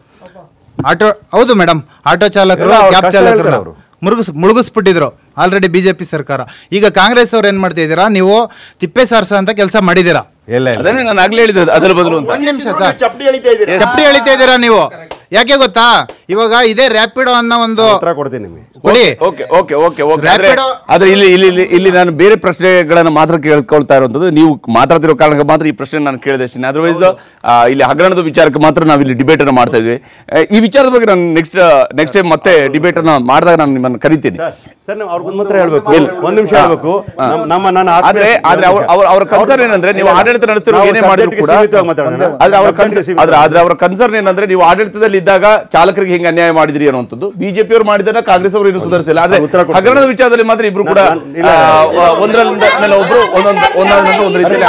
ಆಟೋ ಹೌದು ಮೇಡಮ್ ಆಟೋ ಚಾಲಕರು ಇಲ್ಲ, ಅವ್ರ ಕ್ಯಾಬ್ ಕಷ್ಟ ಚಾಲಕರು ಹೇಳ್ತಾರೆ ಅವ್ರು. ಮುಳುಗಿಸ್ ಮುಳುಗಿಸ್ಬಿಟ್ಟಿದ್ರು ಆಲ್ರೆಡಿ ಬಿಜೆಪಿ ಸರ್ಕಾರ ಈಗ ಕಾಂಗ್ರೆಸ್ ಅವ್ರು ಏನ್ ಮಾಡ್ತಾ ಇದ್ದೀರಾ ನೀವು ತಿಪ್ಪೆ ಸಾರ್ಸ ಅಂತ ಕೆಲಸ ಮಾಡಿದ್ದೀರಾ ಇಲ್ಲ ಇಲ್ಲ ಅದನ್ನೇ ನಾನು ಆಗ್ಲೇ ಹೇಳಿದ್ದು ಅದರ ಬದಲು ಅಂತ ಒಂದ್ ನಿಮಿಷ ಸರ್ ಚಪ್ಪಡಿ ಎಳಿತಾ ಇದ್ದೀರಾ ಚಪ್ಪಡಿ ಎಳಿತಾ ಇದ್ದೀರಾ ನೀವು ಯಾಕೆ ಗೊತ್ತಾ ಇವಾಗ ಇದೇ ರ್ಯಾಪಿಡೋ ಅನ್ನೋ ಒಂದು ಉತ್ತರ ಕೊಡ್ತೀನಿ ನಿಮಗೆ ಕೊಡಿ ಓಕೆ ಓಕೆ ಓಕೆ ಓಕೆ ಆದ್ರೆ Rapido- ಆದ್ರೆ ಇಲ್ಲಿ ಇಲ್ಲಿ ಇಲ್ಲಿ- ಇಲ್ಲಿ ನಾನು ಬೇರೆ ಪ್ರಶ್ನೆಗಳನ್ನ ಮಾತ್ರ ಕೇಳ್ಕೊಳ್ತಾ ಇರುವಂತದ್ದು ನೀವು ಮಾತಾಡ್ತಿರೋ ಕಾರಣಕ್ಕೆ ಮಾತ್ರ ಈ ಪ್ರಶ್ನೆ ನಾನು ಕೇಳಿದೆ ಅಷ್ಟೇ ಅದರ್ವೈಸ್ ಇಲ್ಲಿ ಹಗರಣದ ವಿಚಾರಕ್ಕೆ ಮಾತ್ರ ನಾವು ಇಲ್ಲಿ ಡಿಬೇಟ್ ಅನ್ನ ಮಾಡ್ತಾ ಇದ್ವಿ ಆ, ಈ ವಿಚಾರದ ಬಗ್ಗೆ ನಾನು ನೆಕ್ಸ್ಟ್ ನೆಕ್ಸ್ಟ್ ಟೈಮ್ ಮತ್ತೆ ಡಿಬೇಟ್ ಅನ್ನ ಮಾಡಿದಾಗ ನಾನು ನಿಮ್ಮನ್ನು ಕರಿತೀನಿ ಸರ್ ಸರ್ ನಾವು ಅವ್ರಿಗೊಂದು ಮಾತ್ರ ಹೇಳ್ಬೇಕು ಒಂದ್ ನಿಮಿಷ ಹೇಳ್ಬೇಕು ನಮ್ಮ ನಮ್ಮ ನನ್ನ ಆದ್ರೆ ಆದ್ರೆ ಅವ್ರ ಅವ್ರ ಅವ್ರ ಕನ್ಸರ್ನ್ ಏನಂದ್ರೆ ನೀವು ಆಡಳಿತ ನಡೆಸ್ತಿರೋ ನಾವು ಏನೇ ಮಾಡಿದ್ರು subject ಗೆ ಕೂಡ ಸೀಮಿತವಾಗಿ ಮಾತಾಡೋಣ. ಆದ್ರೆ ಅವ್ರ subject ಗೆ ಸೀಮಿತ. ಆದ್ರೆ ಆದ್ರೆ ಅವರ ಕನ್ಸರ್ನ್ ಏನಂದ್ರೆ ನೀವು ಆಡಳಿತದಲ್ಲಿ ಇದ್ದಾಗ ಚಾಲಕರಿಗೆ ಹಿಂಗೆ ಅನ್ಯಾಯ ಮಾಡಿದ್ರಿ ಅನ್ನುವಂಥದ್ದು ಬಿಜೆಪಿ ಅವರು ಮಾಡಿದ್ರೆ ಕಾಂಗ್ರೆಸ್ ಅವರು ಏನು ಸುಧಾರಿಸಿಲ್ಲ ಆದ್ರೆ ನಾನು ಉತ್ತರ ಕೊಡ್ತೀನಿ. ಹಗರಣದ ವಿಚಾರದಲ್ಲಿ ಮಾತ್ರ ಇಬ್ರು ಕೂಡ ನಾನು- ಇಲ್ಲ, ಆ, ಆ, ಒಂದರಿಂದ ಮೇಲೆ ಒಬ್ರು ಒಂದೊಂದು ಒಂದೊಂದು ಒಂದು ರೀತಿಯಲ್ಲಿ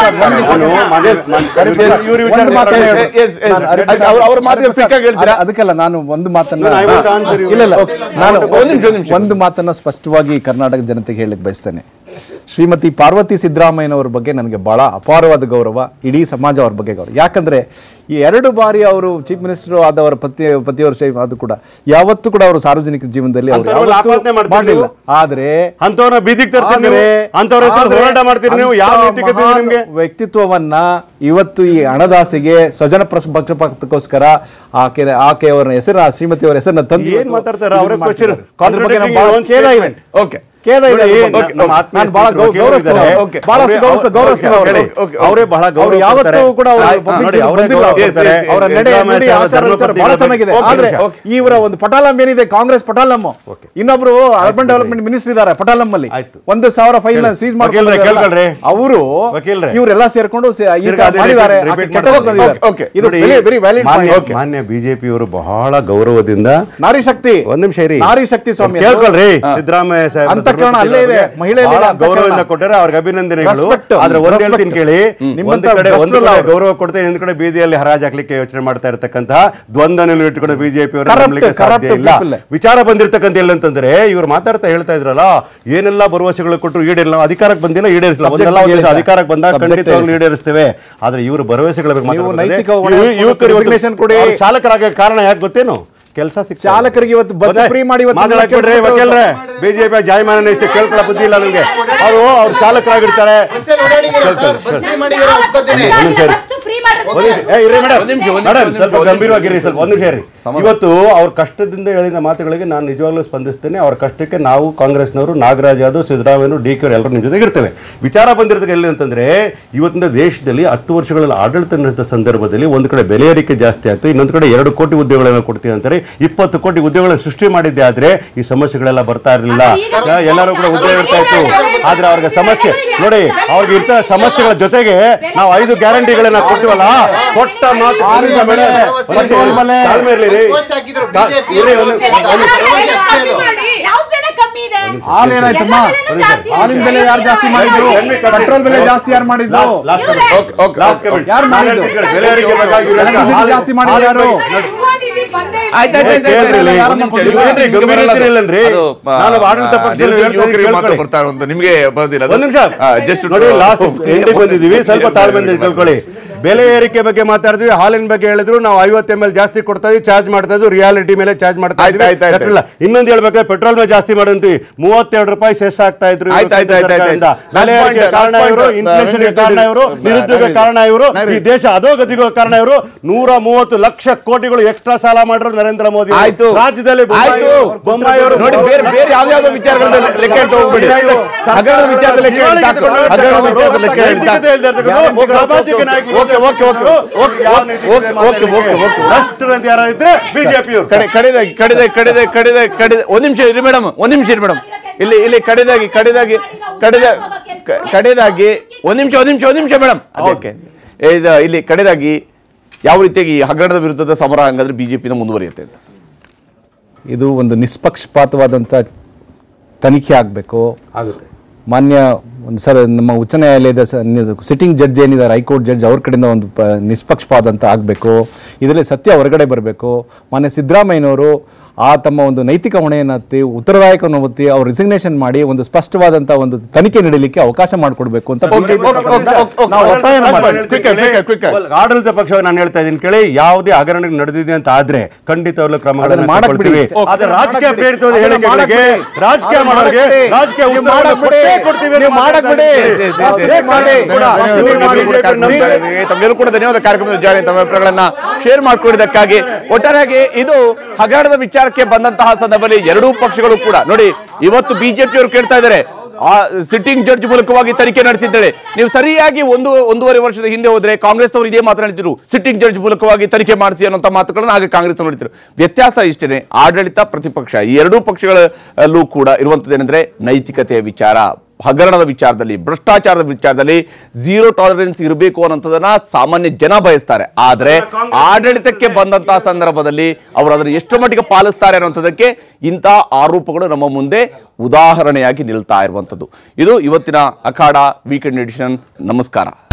ಇವ್ರ ವಿಚಾರ ಒಂದು ಮಾತನ್ನ ಮಾತಾಡಿ. ಹೇಳ್ಬೇಕು. Yes, yes. ನಾನು ಅರಿಪ ಅದು ಅವ್ರ- ಅವ್ರ ಮಾತಿಗೆ ಅರಿಪ quick ಆಗಿ ಹೇಳ್ತೀರಾ? ಅದ್- ಅದಕ್ಕಲ್ಲ ನಾನು ಒಂದು ಮಾತನ್ನ ನಾನು I want to answer you. ಇಲ್ಲ ಇಲ್ಲ Okay. ನಾನು ಒಂದು ನಿಮಿಷ, ಒಂದು ನಿಮಿಷ. ಒಂದು ಮಾತನ್ನ ಸ್ಪಷ್ಟವಾಗಿ ಕರ್ನಾಟಕ ಜನತೆಗೆ ಹೇಳಲಿಕ್ಕೆ ಬಯಸ್ತೇನೆ ಶ್ರೀಮತಿ ಪಾರ್ವತಿ ಸಿದ್ದರಾಮಯ್ಯನವ್ರ ಬಗ್ಗೆ ನನಗೆ ಬಹಳ ಅಪಾರವಾದ ಗೌರವ ಇಡೀ ಸಮಾಜ ಅವ್ರ ಬಗ್ಗೆ ಗೌರವ ಯಾಕಂದ್ರೆ ಈ ಎರಡು ಬಾರಿ ಅವರು ಚೀಫ್ ಮಿನಿಸ್ಟರ್ ಆದವರ ಪತಿ ಪತಿಯವರ ಶೈ ಅದು ಕೂಡ ಯಾವತ್ತೂ ಕೂಡ ಅವರು ಸಾರ್ವಜನಿಕ ಜೀವನದಲ್ಲಿ ಅವರು ಅಂಥವ್ರನ್ನ ಯಾವತ್ತೂ ಆಪಾದನೆ ಮಾಡ್ತೀರಿ ಮಾಡಲಿಲ್ಲ ನೀವು? ಆದ್ರೆ ಅಂತವ್ರನ್ನ ಬೀದಿಗೆ ತರ್ತೀರಿ ನೀವು? ಆದ್ರೆ- ಅಂಥವ್ರ ಹೆಸರು ಆದ್ರೆ ಹೋರಾಟ ಮಾಡ್ತೀರಿ ನೀವು? ಯಾವ ಅಂಥ ನೈತಿಕತೆ ಇದೆ ಮಹಾನ್ ನಿಮ್ಗೆ? ವ್ಯಕ್ತಿತ್ವವನ್ನ ಇವತ್ತು ಈ ಹಣದಾಸೆಗೆ ಸ್ವಜನ ಪ್ರಸ್- ಪಕ್ಷಪಾತಕ್ಕೋಸ್ಕರ ಆಕೆ ಆಕೆಯವರ ಹೆಸರನ್ನ ಶ್ರೀಮತಿಯವರ ಹೆಸರನ್ನ ತಂದು ಏನ್ ಇವತ್ತು ಮಾತಾಡ್ತಾರೆ? ಇದನ್ನ ಅವರೇ ಮಾಡ್ತಿದ್ದಾರೆ. question ಅದ್ರ ಬಗ್ಗೆ contradicting ನಾನು ಬಹಳ your own ಖೇದ ಇದೆ statement. ಓಕೆ ಖೇದ ಇದೆ ನೋಡಿ, ಅದ್ರ ಬಗ್ಗೆ. ನಮ್ಮ ಆತ್ಮೀಯ ನಾನು ಬಹಳ ಗೌ- ಸ್ನೇಹಿತರು ಗೌರವಿಸ್ತೇನೆ ಇದ್ದಾರೆ. ಅವ್ರು. ಓಕೆ. ಬಹಳಷ್ಟು ಅವ್ರೇ- ಗೌರವಿಸ್ತ- ಗೌರವಿಸ್ತೇನೆ ಅವ್ರೇ- ಅವ್ರು. Okay, okay. ಅವರೇ ಬಹಳ ಗೌರವ ಅವ್ರು ಯಾವತ್ತೂ ಕೊಡ್ತಾರೆ. ಕೂಡ ಅವರು ಆಯ್ತು, public ನೋಡಿ, ಜೀವನಕ್ಕೆ ಅವರೇ ಬಂದಿಲ್ಲ. ಗೌರವ ಕೊಡ್ತಾರೆ. ಅವರ ನಡೆ ಸಿದ್ದರಾಮಯ್ಯ ನುಡಿ, ಸಾಹೇಬರ ಆಚಾರ ವಿಚಾರ ಬಹಳ ಧರ್ಮಪತ್ನಿಗಳ ಚೆನ್ನಾಗಿದೆ ಬಗ್ಗೆ- ಆದ್ರೆ ಓಕೆ. ಇವರ ಒಂದು ಪಟಾಲಂ ಏನಿದೆ ಕಾಂಗ್ರೆಸ್ ಪಟಾಲಂ ಇನ್ನೊಬ್ರು ಅರ್ಬನ್ ಡೆವಲಪ್ಮೆಂಟ್ ಮಿನಿಸ್ಟರ್ ಇದ್ದಾರೆ ಪಟಾಲಂ ಅಲ್ಲಿ ಆಯ್ತು. ಒಂದು ಸಾವಿರ ಫೈಲ್ ಕೇಳಿ. ಸೀಸ್ ವಕೀಲ್ರೆ, ಕೇಳ್ಕೊಳ್ರಿ. ಅವರು ವಕೀಲ್ರೆ. ಇವರೆಲ್ಲ ಸೇರ್ಕೊಂಡು ಸೇ- ಈ ತಿರ್ಗಾ ತರ ಅದೇ ಮಾಡಿದ್ದಾರೆ repeat- ಆಕೆ repeat ಕೆಟ್ಟದಾಗ ಮಾಡ್ತಾರೆ. ತಂದಿದ್ದಾರೆ. ಓಕೆ, ಇದು ನೋಡಿ, ವೆರಿ ವೆರಿ ವ್ಯಾಲಿಡ್ ಮಾನ್ಯ ಪಾಯಿಂಟ್ ಮಾನ್ಯ ಬಿಜೆಪಿಯವರು ಬಹಳ ಗೌರವದಿಂದ ನಾರಿ ಶಕ್ತಿ ಒಂದ್ ನಿಮಿಷ ಇರಿ ನಾರಿ ಶಕ್ತಿ ಸ್ವಾಮಿ ಅದು. ಕೇಳ್ಕೊಳ್ರಿ ಸಿದ್ದರಾಮಯ್ಯ ಸಾಹೇಬ್ ಅಂತ ಅಂತಃಕರಣ ಅಲ್ಲೇ ಇದೆ. ಮಹಿಳೆಯರಿಗೆ ಬಹಳ ಅಂತಃಕರಣ. ಗೌರವದಿಂದ ಕೊಟ್ಟರೆ ಅವ್ರಿಗೆ ಅಭಿನಂದನೆಗಳು Respect, ಆದ್ರೆ ಒಂದ್ respect. ಹೇಳ್ತೀನಿ ಕೇಳಿ ನಿಮ್ಮಂತ ಒಂದ್ ಕಡೆ ಒಂದು ಭ್ರಷ್ಟರಲ್ಲ ಕಡೆ ಅವ್ರು. ಗೌರವ ಕೊಡ್ತೇನೆ ಇನ್ನೊಂದ್ ಕಡೆ ಬೀದಿಯಲ್ಲಿ ಹರಾಜ್ ಹಾಕ್ಲಿಕ್ಕೆ ಯೋಚನೆ ಮಾಡ್ತಾ ಇರತಕ್ಕಂತಹ ದ್ವಂದ್ವ ನಿಲುವು ಇಟ್ಕೊಂಡು ಬಿಜೆಪಿ ಅವರು Corrupt, ನಂಬಲಿಕ್ಕೆ ಸಾಧ್ಯ corrupt ಇಲ್ಲ people. ವಿಚಾರ ಬಂದಿರತಕ್ಕಂತ ಏನಂತಂದ್ರೆ ಇವ್ರು ಮಾತಾಡ್ತಾ ಹೇಳ್ತಾ ಇದ್ರಲ್ಲ ಏನೆಲ್ಲ ಭರವಸೆಗಳು ಕೊಟ್ಟರು ಈಡೇರಿಲ್ಲ ನಾವು ಅಧಿಕಾರಕ್ಕೆ ಬಂದಿಲ್ಲ ಈಡೇರಿಸಿಲ್ಲ Subject ಒಂದಲ್ಲ ಒಂದು ದಿವಸ ಹೇಳಿಲ್ಲ. ಅಧಿಕಾರಕ್ಕೆ ಬಂದಾಗ Subject ಖಂಡಿತವಾಗ್ಲೂ ಹೇಳಿಲ್ಲ. ಈಡೇರಿಸ್ತೇವೆ ಆದ್ರೆ ಇವರು ಭರವಸೆಗಳ ಬಗ್ಗೆ ನೀವು ಮಾತಾಡ್ತಾರೆ. ನೈತಿಕ ಹೊಣೆ ಇವ್- ಹೊತ್ತು ಯುವಕರು ಇವತ್ತು resignation ಕೊಡಿ. ಅವ್ರು ಚಾಲಕರಾಗ ಕಾರಣ ಯಾಕೆ ಗೊತ್ತೇನು ಕೆಲಸ ಸಿಕ್ಕ ಚಾಲಕರಿಗೆ ಇವತ್ತು ಬಸ್ ಫ್ರೀ ಮಾಡಿ ಇವತ್ತು ಮಾತಾಡಕ್ ಬಿಡ್ರಿ ಕೆಲ್ಸ ವಕೀಲ್ರೆ ಬಿಜೆಪಿ ಜಾಯಮಾನ ಇಷ್ಟು ಕೇಳ್ಕೊಳ್ಳೋ ಬುದ್ಧಿ ಇಲ್ಲ ನಮ್ಗೆ ಅವರು ಅವ್ರು ಚಾಲಕರಾಗಿರ್ತಾರೆ ಬಸ್ಸು free ಮಾಡ್ರಿ. ಒಂದ್ ನಿಮಿಷ. ಏ, ಇರ್ರಿ ಮೇಡಮ್. ಒಂದ್ ನಿಮಿಷ, ಒಂದ್ ನಿಮಿಷ, ಮೇಡಮ್, ಒಂದ್ ಸ್ವಲ್ಪ ನಿಮಿಷ, ಗಂಭೀರವಾಗಿರಿ ಸ್ವಲ್ಪ ಒಂದು ನಿಮಿಷ ಇರಿ ಇವತ್ತು ಅವ್ರ ಕಷ್ಟದಿಂದ ಹೇಳಿದ ಮಾತುಗಳಿಗೆ ನಾನು ನಿಜವಾಗ್ಲೂ ಸ್ಪಂದಿಸ್ತೇನೆ ಅವ್ರ ಕಷ್ಟಕ್ಕೆ ನಾವು ಕಾಂಗ್ರೆಸ್ನವರು ನಾಗರಾಜ್ ಯಾದವ್ ಸಿದ್ದರಾಮಯ್ಯ ಡಿ ಕೆ ಎಲ್ಲರೂ ನಿಮ್ಮ ಜೊತೆಗೆ ಇರ್ತೇವೆ ವಿಚಾರ ಬಂದಿರೋದಕ್ಕೆ ಎಲ್ಲಿ ಅಂತಂದ್ರೆ ಇವತ್ತಿನ ದೇಶದಲ್ಲಿ ಹತ್ತು ವರ್ಷಗಳಲ್ಲಿ ಆಡಳಿತ ನಡೆಸಿದ ಸಂದರ್ಭದಲ್ಲಿ ಒಂದು ಕಡೆ ಬೆಲೆ ಏರಿಕೆ ಜಾಸ್ತಿ ಆಯ್ತು ಇನ್ನೊಂದು ಕಡೆ ಎರಡು ಕೋಟಿ ಉದ್ಯೋಗಗಳನ್ನು ಕೊಡ್ತೀವಿ ಅಂತಾರೆ ಇಪ್ಪತ್ತು ಕೋಟಿ ಉದ್ಯೋಗಗಳನ್ನು ಸೃಷ್ಟಿ ಮಾಡಿದ್ದೆ ಆದ್ರೆ ಈ ಸಮಸ್ಯೆಗಳೆಲ್ಲ ಬರ್ತಾ ಇರಲಿಲ್ಲ ಎಲ್ಲರೂ ಕೂಡ ಉದ್ಯೋಗ ಇರ್ತಾ ಇತ್ತು ಆದ್ರೆ ಅವ್ರಿಗೆ ಸಮಸ್ಯೆ ನೋಡಿ ಅವ್ರಿಗೆ ಇರ್ತ ಸಮಸ್ಯೆಗಳ ಜೊತೆಗೆ ನಾವು ಐದು ಗ್ಯಾರಂಟಿಗಳನ್ನ ಕೊಟ್ಟಿವಲ್ಲ ಕೊಟ್ಟ ಮಾತು ಆರಿದ ಬೆಳೆ, ಪೆಟ್ರೋಲ್ ಬೆಲೆ. ತಾಳ್ಮೆ ಇರ್ಲಿ ರೀ. ತಾ- ಇರ್ರಿ, ಒಂದು- ಒಂದು- ಯಾವ ಬೆಲೆ ಕಮ್ಮಿ ಇದೆ ಹಾಲು ಏನಾಯ್ತಮ್ಮ ಹಾಲಿನ ಬೆಲೆ ಯಾರು ಜಾಸ್ತಿ ಮಾಡಿದ್ರು ಪೆಟ್ರೋಲ್ ಬೆಲೆ ಜಾಸ್ತಿ ಯಾರು ಮಾಡಿದ್ರು Last comment. Okay, okay, Last okay. comment. ಯಾರು ನಾನು ಮಾಡಿದ್ದು? ಹೇಳ್ತೀನಿ ಕೇಳಿ, ಬೆಲೆ ಏರಿಕೆ ಬೇಕಾಗಿರೋ Electricity ಹಾಲು- ಜಾಸ್ತಿ ಮಾಡಿದ್ದು ಹಾಲಿನ ಯಾರು? ಬಗ್ಗೆ- ಆಯ್ತು, ಆಯ್ತು, ಆಯ್ತು, ಕೇಳ್ರಿ ಇಲ್ಲಿ. ಒಂದ್ ನಿಮಿಷ, ಕೊಟ್ಟಿಲ್ಲ. ನಿಮ್ಗೆ ಏನ್ರಿ ಗಂಭೀರ ಬರಲ್ಲ ಅದು. ಇದ್ದೀರಲ್ಲನ್ರಿ? ಅದು, ಆ, ನಾನು ಆಡಳಿತ ಪಕ್ಷದಲ್ಲಿ ನೀವು ಹೇಳ್ತಾ ಯುವಕರಿಗೆ ಮಾತ್ರ ಕೇಳ್ಕೊಳ್ಳಿ. ಬರ್ತಾ ಇರೋದು ನಿಮ್ಗೆ ಬರೋದಿಲ್ಲ ಅದು. ಒಂದ್ ನಿಮಿಷ ಆ, just ನೋಡಿ to- ಲಾಸ್ಟ್ ಎಂಡಿಗೆ ಬಂದಿದ್ದೀವಿ ಸ್ವಲ್ಪ ತಾಳ್ಮೆಯಿಂದ ಕೇಳ್ಕೊಳ್ಳಿ ಬೆಲೆ ಏರಿಕೆ ಬಗ್ಗೆ ಮಾತಾಡಿದ್ವಿ ಹಾಲಿನ ಬಗ್ಗೆ ಹೇಳಿದ್ರು ನಾವು ಐವತ್ತು ಎಮ್ ಎಲ್ ಜಾಸ್ತಿ ಕೊಡ್ತಾ ಇದೀವಿ ಚಾರ್ಜ್ ಮಾಡ್ತಾ ಇದ್ವಿ ರಿಯಾಲಿಟಿ ಮೇಲೆ ಚಾರ್ಜ್ ಮಾಡ್ತಾ ಆಯ್ತು, ಇದ್ವಿ ಆಯ್ತು, ಆಯ್ತು. ಯಾಕಿಲ್ಲ ಇನ್ನೊಂದು ಹೇಳ್ಬೇಕಾದ್ರೆ ಪೆಟ್ರೋಲ್ ಮೇಲೆ ಜಾಸ್ತಿ ಮಾಡಂತೀವಿ ಮೂವತ್ತೆರಡು ರೂಪಾಯಿ ಸೆಸ್ ಆಗ್ತಾ ಇದ್ರು ಇವ್ರು ಆಯ್ತು, ಆಯ್ತು, ಆಯ್ತು, ಆಯ್ತು. ಸರ್ಕಾರದಿಂದ. ಬೆಲೆ Last ಏರಿಕೆ point, ಕಾರಣ last ಇವರು point. ಇನ್ಫ್ಲೇಷನ್ ನವೀನ್ ಕಾರಣ ಇವರು ನವೀನ್ ನಿರುದ್ಯೋಗ ನವೀನ್ ಕಾರಣ ಇವರು ನವೀನ್. ಈ ದೇಶ ಅಧೋಗತಿಗೂ ಕಾರಣ ಇವರು ನೂರ ಮೂವತ್ತು ಲಕ್ಷ ಕೋಟಿಗಳು ಎಕ್ಸ್ಟ್ರಾ ಸಾಲ ಮಾಡಿದ್ರು ನರೇಂದ್ರ ಮೋದಿ ಅವರು. ಆಯ್ತು. ರಾಜ್ಯದಲ್ಲಿ ಬೊಮ್ಮಾಯಿ ಆಯ್ತು. ಅವರು- ಬೊಮ್ಮಾಯಿ ಅವರು ನೋಡಿ ಬೇರೆ ಬೇರೆ ಯಾವ್ದಾವ್ದೋ ವಿಚಾರಗಳನ್ನ ಲೆಕ್ಕ ಇಟ್ಟು ಹೋಗ್ಬೇಡಿ ಹಗರಣದ ವಿಚಾರದಲ್ಲಿ ಲೆಕ್ಕ ಇಡಿ ಸಾಕು ಹಗರಣದ ವಿಚಾರದಲ್ಲಿ ಲೆಕ್ಕ ಇಡಿ ಸಾಕು ಸಾಮಾಜಿಕ ನಾಯಕರು ಓಕೆ ಓಕೆ ಓಕೆ ಓಕೆ ಯಾವ ಓಕೆ ಓಕೆ ಓಕೆ ಓಕೆ ರಾಷ್ಟ್ರ ಅಂತ ಯಾರು ಇದ್ರೆ ಬಿಜೆಪಿ ಕಡೆ ಕಡೆದಾಗಿ ಕಡೆದ ಕಡೆದ ಕಡೆದ ಕಡೆದ ಒಂದ್ ನಿಮಿಷ ಇರಿ ಮೇಡಮ್ ಒಂದ್ ನಿಮಿಷ ಇರಿ ಮೇಡಮ್ ಇಲ್ಲಿ ಇಲ್ಲಿ ಕಡೆದಾಗಿ ಕಡೆದಾಗಿ ಕಡೆದ ಕ- ಕಡೆದಾಗಿ ಒಂದ್ ನಿಮಿಷ ಒಂದ್ ನಿಮಿಷ ಒಂದ್ ನಿಮಿಷ ಮೇಡಮ್ ಅದಕ್ಕೆ ಇದು ಇಲ್ಲಿ ಕಡೆದಾಗಿ ಯಾವ ರೀತಿಯಾಗಿ ಈ ಹಗರಣದ ವಿರುದ್ಧದ ಸಮರ ಹಂಗಾದ್ರೆ ಬಿಜೆಪಿನ ಮುಂದುವರಿಯುತ್ತೆ ಅಂತ ಇದು ಒಂದು ನಿಷ್ಪಕ್ಷಪಾತವಾದಂಥ ತನಿಖೆ ಆಗಬೇಕು ಆಗುತ್ತೆ ಮಾನ್ಯ ಒಂದು ಸರ್ ನಮ್ಮ ಉಚ್ಚ ನ್ಯಾಯಾಲಯದ ಸಿಟ್ಟಿಂಗ್ ಜಡ್ಜ್ ಏನಿದ್ದಾರೆ ಹೈಕೋರ್ಟ್ ಜಡ್ಜ್ ಅವ್ರ ಕಡೆಯಿಂದ ಒಂದು ಪ ನಿಷ್ಪಕ್ಷಪಾತ ಅಂತ ಆಗಬೇಕು ಇದರಲ್ಲಿ ಸತ್ಯ ಹೊರಗಡೆ ಬರಬೇಕು ಮಾನ್ಯ ಸಿದ್ದರಾಮಯ್ಯನವರು ಆ ತಮ್ಮ ಒಂದು ನೈತಿಕ ಹೊಣೆಯನ್ನು ಹತ್ತಿ ಉತ್ತರದಾಯಕವನ್ನು ಹೊತ್ತಿ ಅವ್ರು ರಿಸಿಗ್ನೇಷನ್ ಮಾಡಿ ಒಂದು ಸ್ಪಷ್ಟವಾದಂಥ ಒಂದು ತನಿಖೆ ನೀಡಲಿಕ್ಕೆ ಅವಕಾಶ ಮಾಡಿಕೊಡ್ಬೇಕು ಅಂತ okay, BJP okay, okay, okay, okay. ನಾವು ಒತ್ತಾಯ Last ಮಾಡ್ತೀವಿ. point. quick, quick, quick. ಆಡಳಿತ ಪಕ್ಷ ನಾನು ಹೇಳ್ತಾ ಇದ್ದೀನಿ ಕೇಳಿ ಯಾವುದೇ ಹಗರಣ ನಡೆದಿದೆ ಅಂತ ಆದ್ರೆ ಖಂಡಿತವಾಗ್ಲೂ ಕ್ರಮಗಳನ್ನು ಅದನ್ನ ಮಾಡಕ್ ಬಿಡಿ. ತಗೊಳ್ತೀವಿ. ಓಕೆ. ಆದ್ರೆ ರಾಜಕೀಯ ಮಾಡಕ್ ಬಿಡಿ. ಪ್ರೇರಿತವಾದ ಅದನ್ನ ಹೇಳಿಕೆಗಳಿಗೆ ಮಾಡಕ್ ಬಿಡಿ. ರಾಜಕೀಯ ಅದನ್ನ ಮಾಡೋರಿಗೆ ಮಾಡಕ್ ಬಿಡಿ. ರಾಜಕೀಯ ನೀವು ಉತ್ತರವನ್ನು ಮಾಡಕ್ ಬಿಡಿ. ಕೊಟ್ಟೇ ಕೊಡ್ತೀವಿ ಅಂತ ನೀವು ಮಾಡಕ್ ಬಿಡಿ. ಮಾತಾಡ್ತಾ ಇದ್ದೀವಿ. ಅಷ್ಟೇ ಮಾಡಿ. ಕೂಡ ಅಷ್ಟೇ ಮಾಡಿ. ತಮ್ಮೆಲ್ಲರೂ ಕೂಡ ಧನ್ಯವಾದ ಕಾರ್ಯಕ್ರಮದ ಜಾರಿ ತಮ್ಮ ಅಭಿಪ್ರಾಯಗಳನ್ನ ಶೇರ್ ಮಾಡ್ಕೊಂಡಿದ್ದಕ್ಕಾಗಿ ಒಟ್ಟಾರೆಯಾಗಿ ಇದು ಹಗರಣದ ವಿಚಾರಕ್ಕೆ ಬಂದಂತಹ ಸಂದರ್ಭದಲ್ಲಿ ಎರಡೂ ಪಕ್ಷಗಳು ಕೂಡ ನೋಡಿ ಇವತ್ತು ಬಿಜೆಪಿ ಅವರು ಕೇಳ್ತಾ ಇದ್ದಾರೆ ಆ ಸಿಟ್ಟಿಂಗ್ ಜಡ್ಜ್ ಮೂಲಕವಾಗಿ ತನಿಖೆ ನಡೆಸಿದ್ದೇವೆ ನೀವು ಸರಿಯಾಗಿ ಒಂದು ಒಂದೂವರೆ ವರ್ಷದ ಹಿಂದೆ ಹೋದ್ರೆ ಕಾಂಗ್ರೆಸ್ ಅವರು ಇದೇ ಮಾತನಾಡಿದ್ರು ಸಿಟ್ಟಿಂಗ್ ಜಡ್ಜ್ ಮೂಲಕವಾಗಿ ತನಿಖೆ ಮಾಡಿಸಿ ಅನ್ನೋಂಥ ಮಾತುಗಳನ್ನ ಆಗ ಕಾಂಗ್ರೆಸ್ ನೋಡಿದ್ರು ವ್ಯತ್ಯಾಸ ಇಷ್ಟೇ ಆಡಳಿತ ಪ್ರತಿಪಕ್ಷ ಈ ಎರಡೂ ಪಕ್ಷಗಳಲ್ಲೂ ಕೂಡ ಇರುವಂತದ್ದೇನೆಂದ್ರೆ ನೈತಿಕತೆಯ ವಿಚಾರ ಹಗರಣದ ವಿಚಾರದಲ್ಲಿ ಭ್ರಷ್ಟಾಚಾರದ ವಿಚಾರದಲ್ಲಿ ಝೀರೋ ಟಾಲರೆನ್ಸ್ ಇರಬೇಕು ಅನ್ನೋಂಥದನ್ನ ಸಾಮಾನ್ಯ ಜನ ಬಯಸ್ತಾರೆ ಆದ್ರೆ ಆಡಳಿತಕ್ಕೆ ಬಂದಂತಹ ಸಂದರ್ಭದಲ್ಲಿ ಅವರು ಅದನ್ನು ಎಷ್ಟು ಮಟ್ಟಿಗೆ ಪಾಲಿಸ್ತಾರೆ ಅನ್ನೋಂಥದ್ದಕ್ಕೆ ಇಂತಹ ಆರೋಪಗಳು ನಮ್ಮ ಮುಂದೆ ಉದಾಹರಣೆಯಾಗಿ ನಿಲ್ತಾ ಇರುವಂಥದ್ದು ಇದು ಇವತ್ತಿನ ಅಖಾಡ ವೀಕೆಂಡ್ ಎಡಿಷನ್ ನಮಸ್ಕಾರ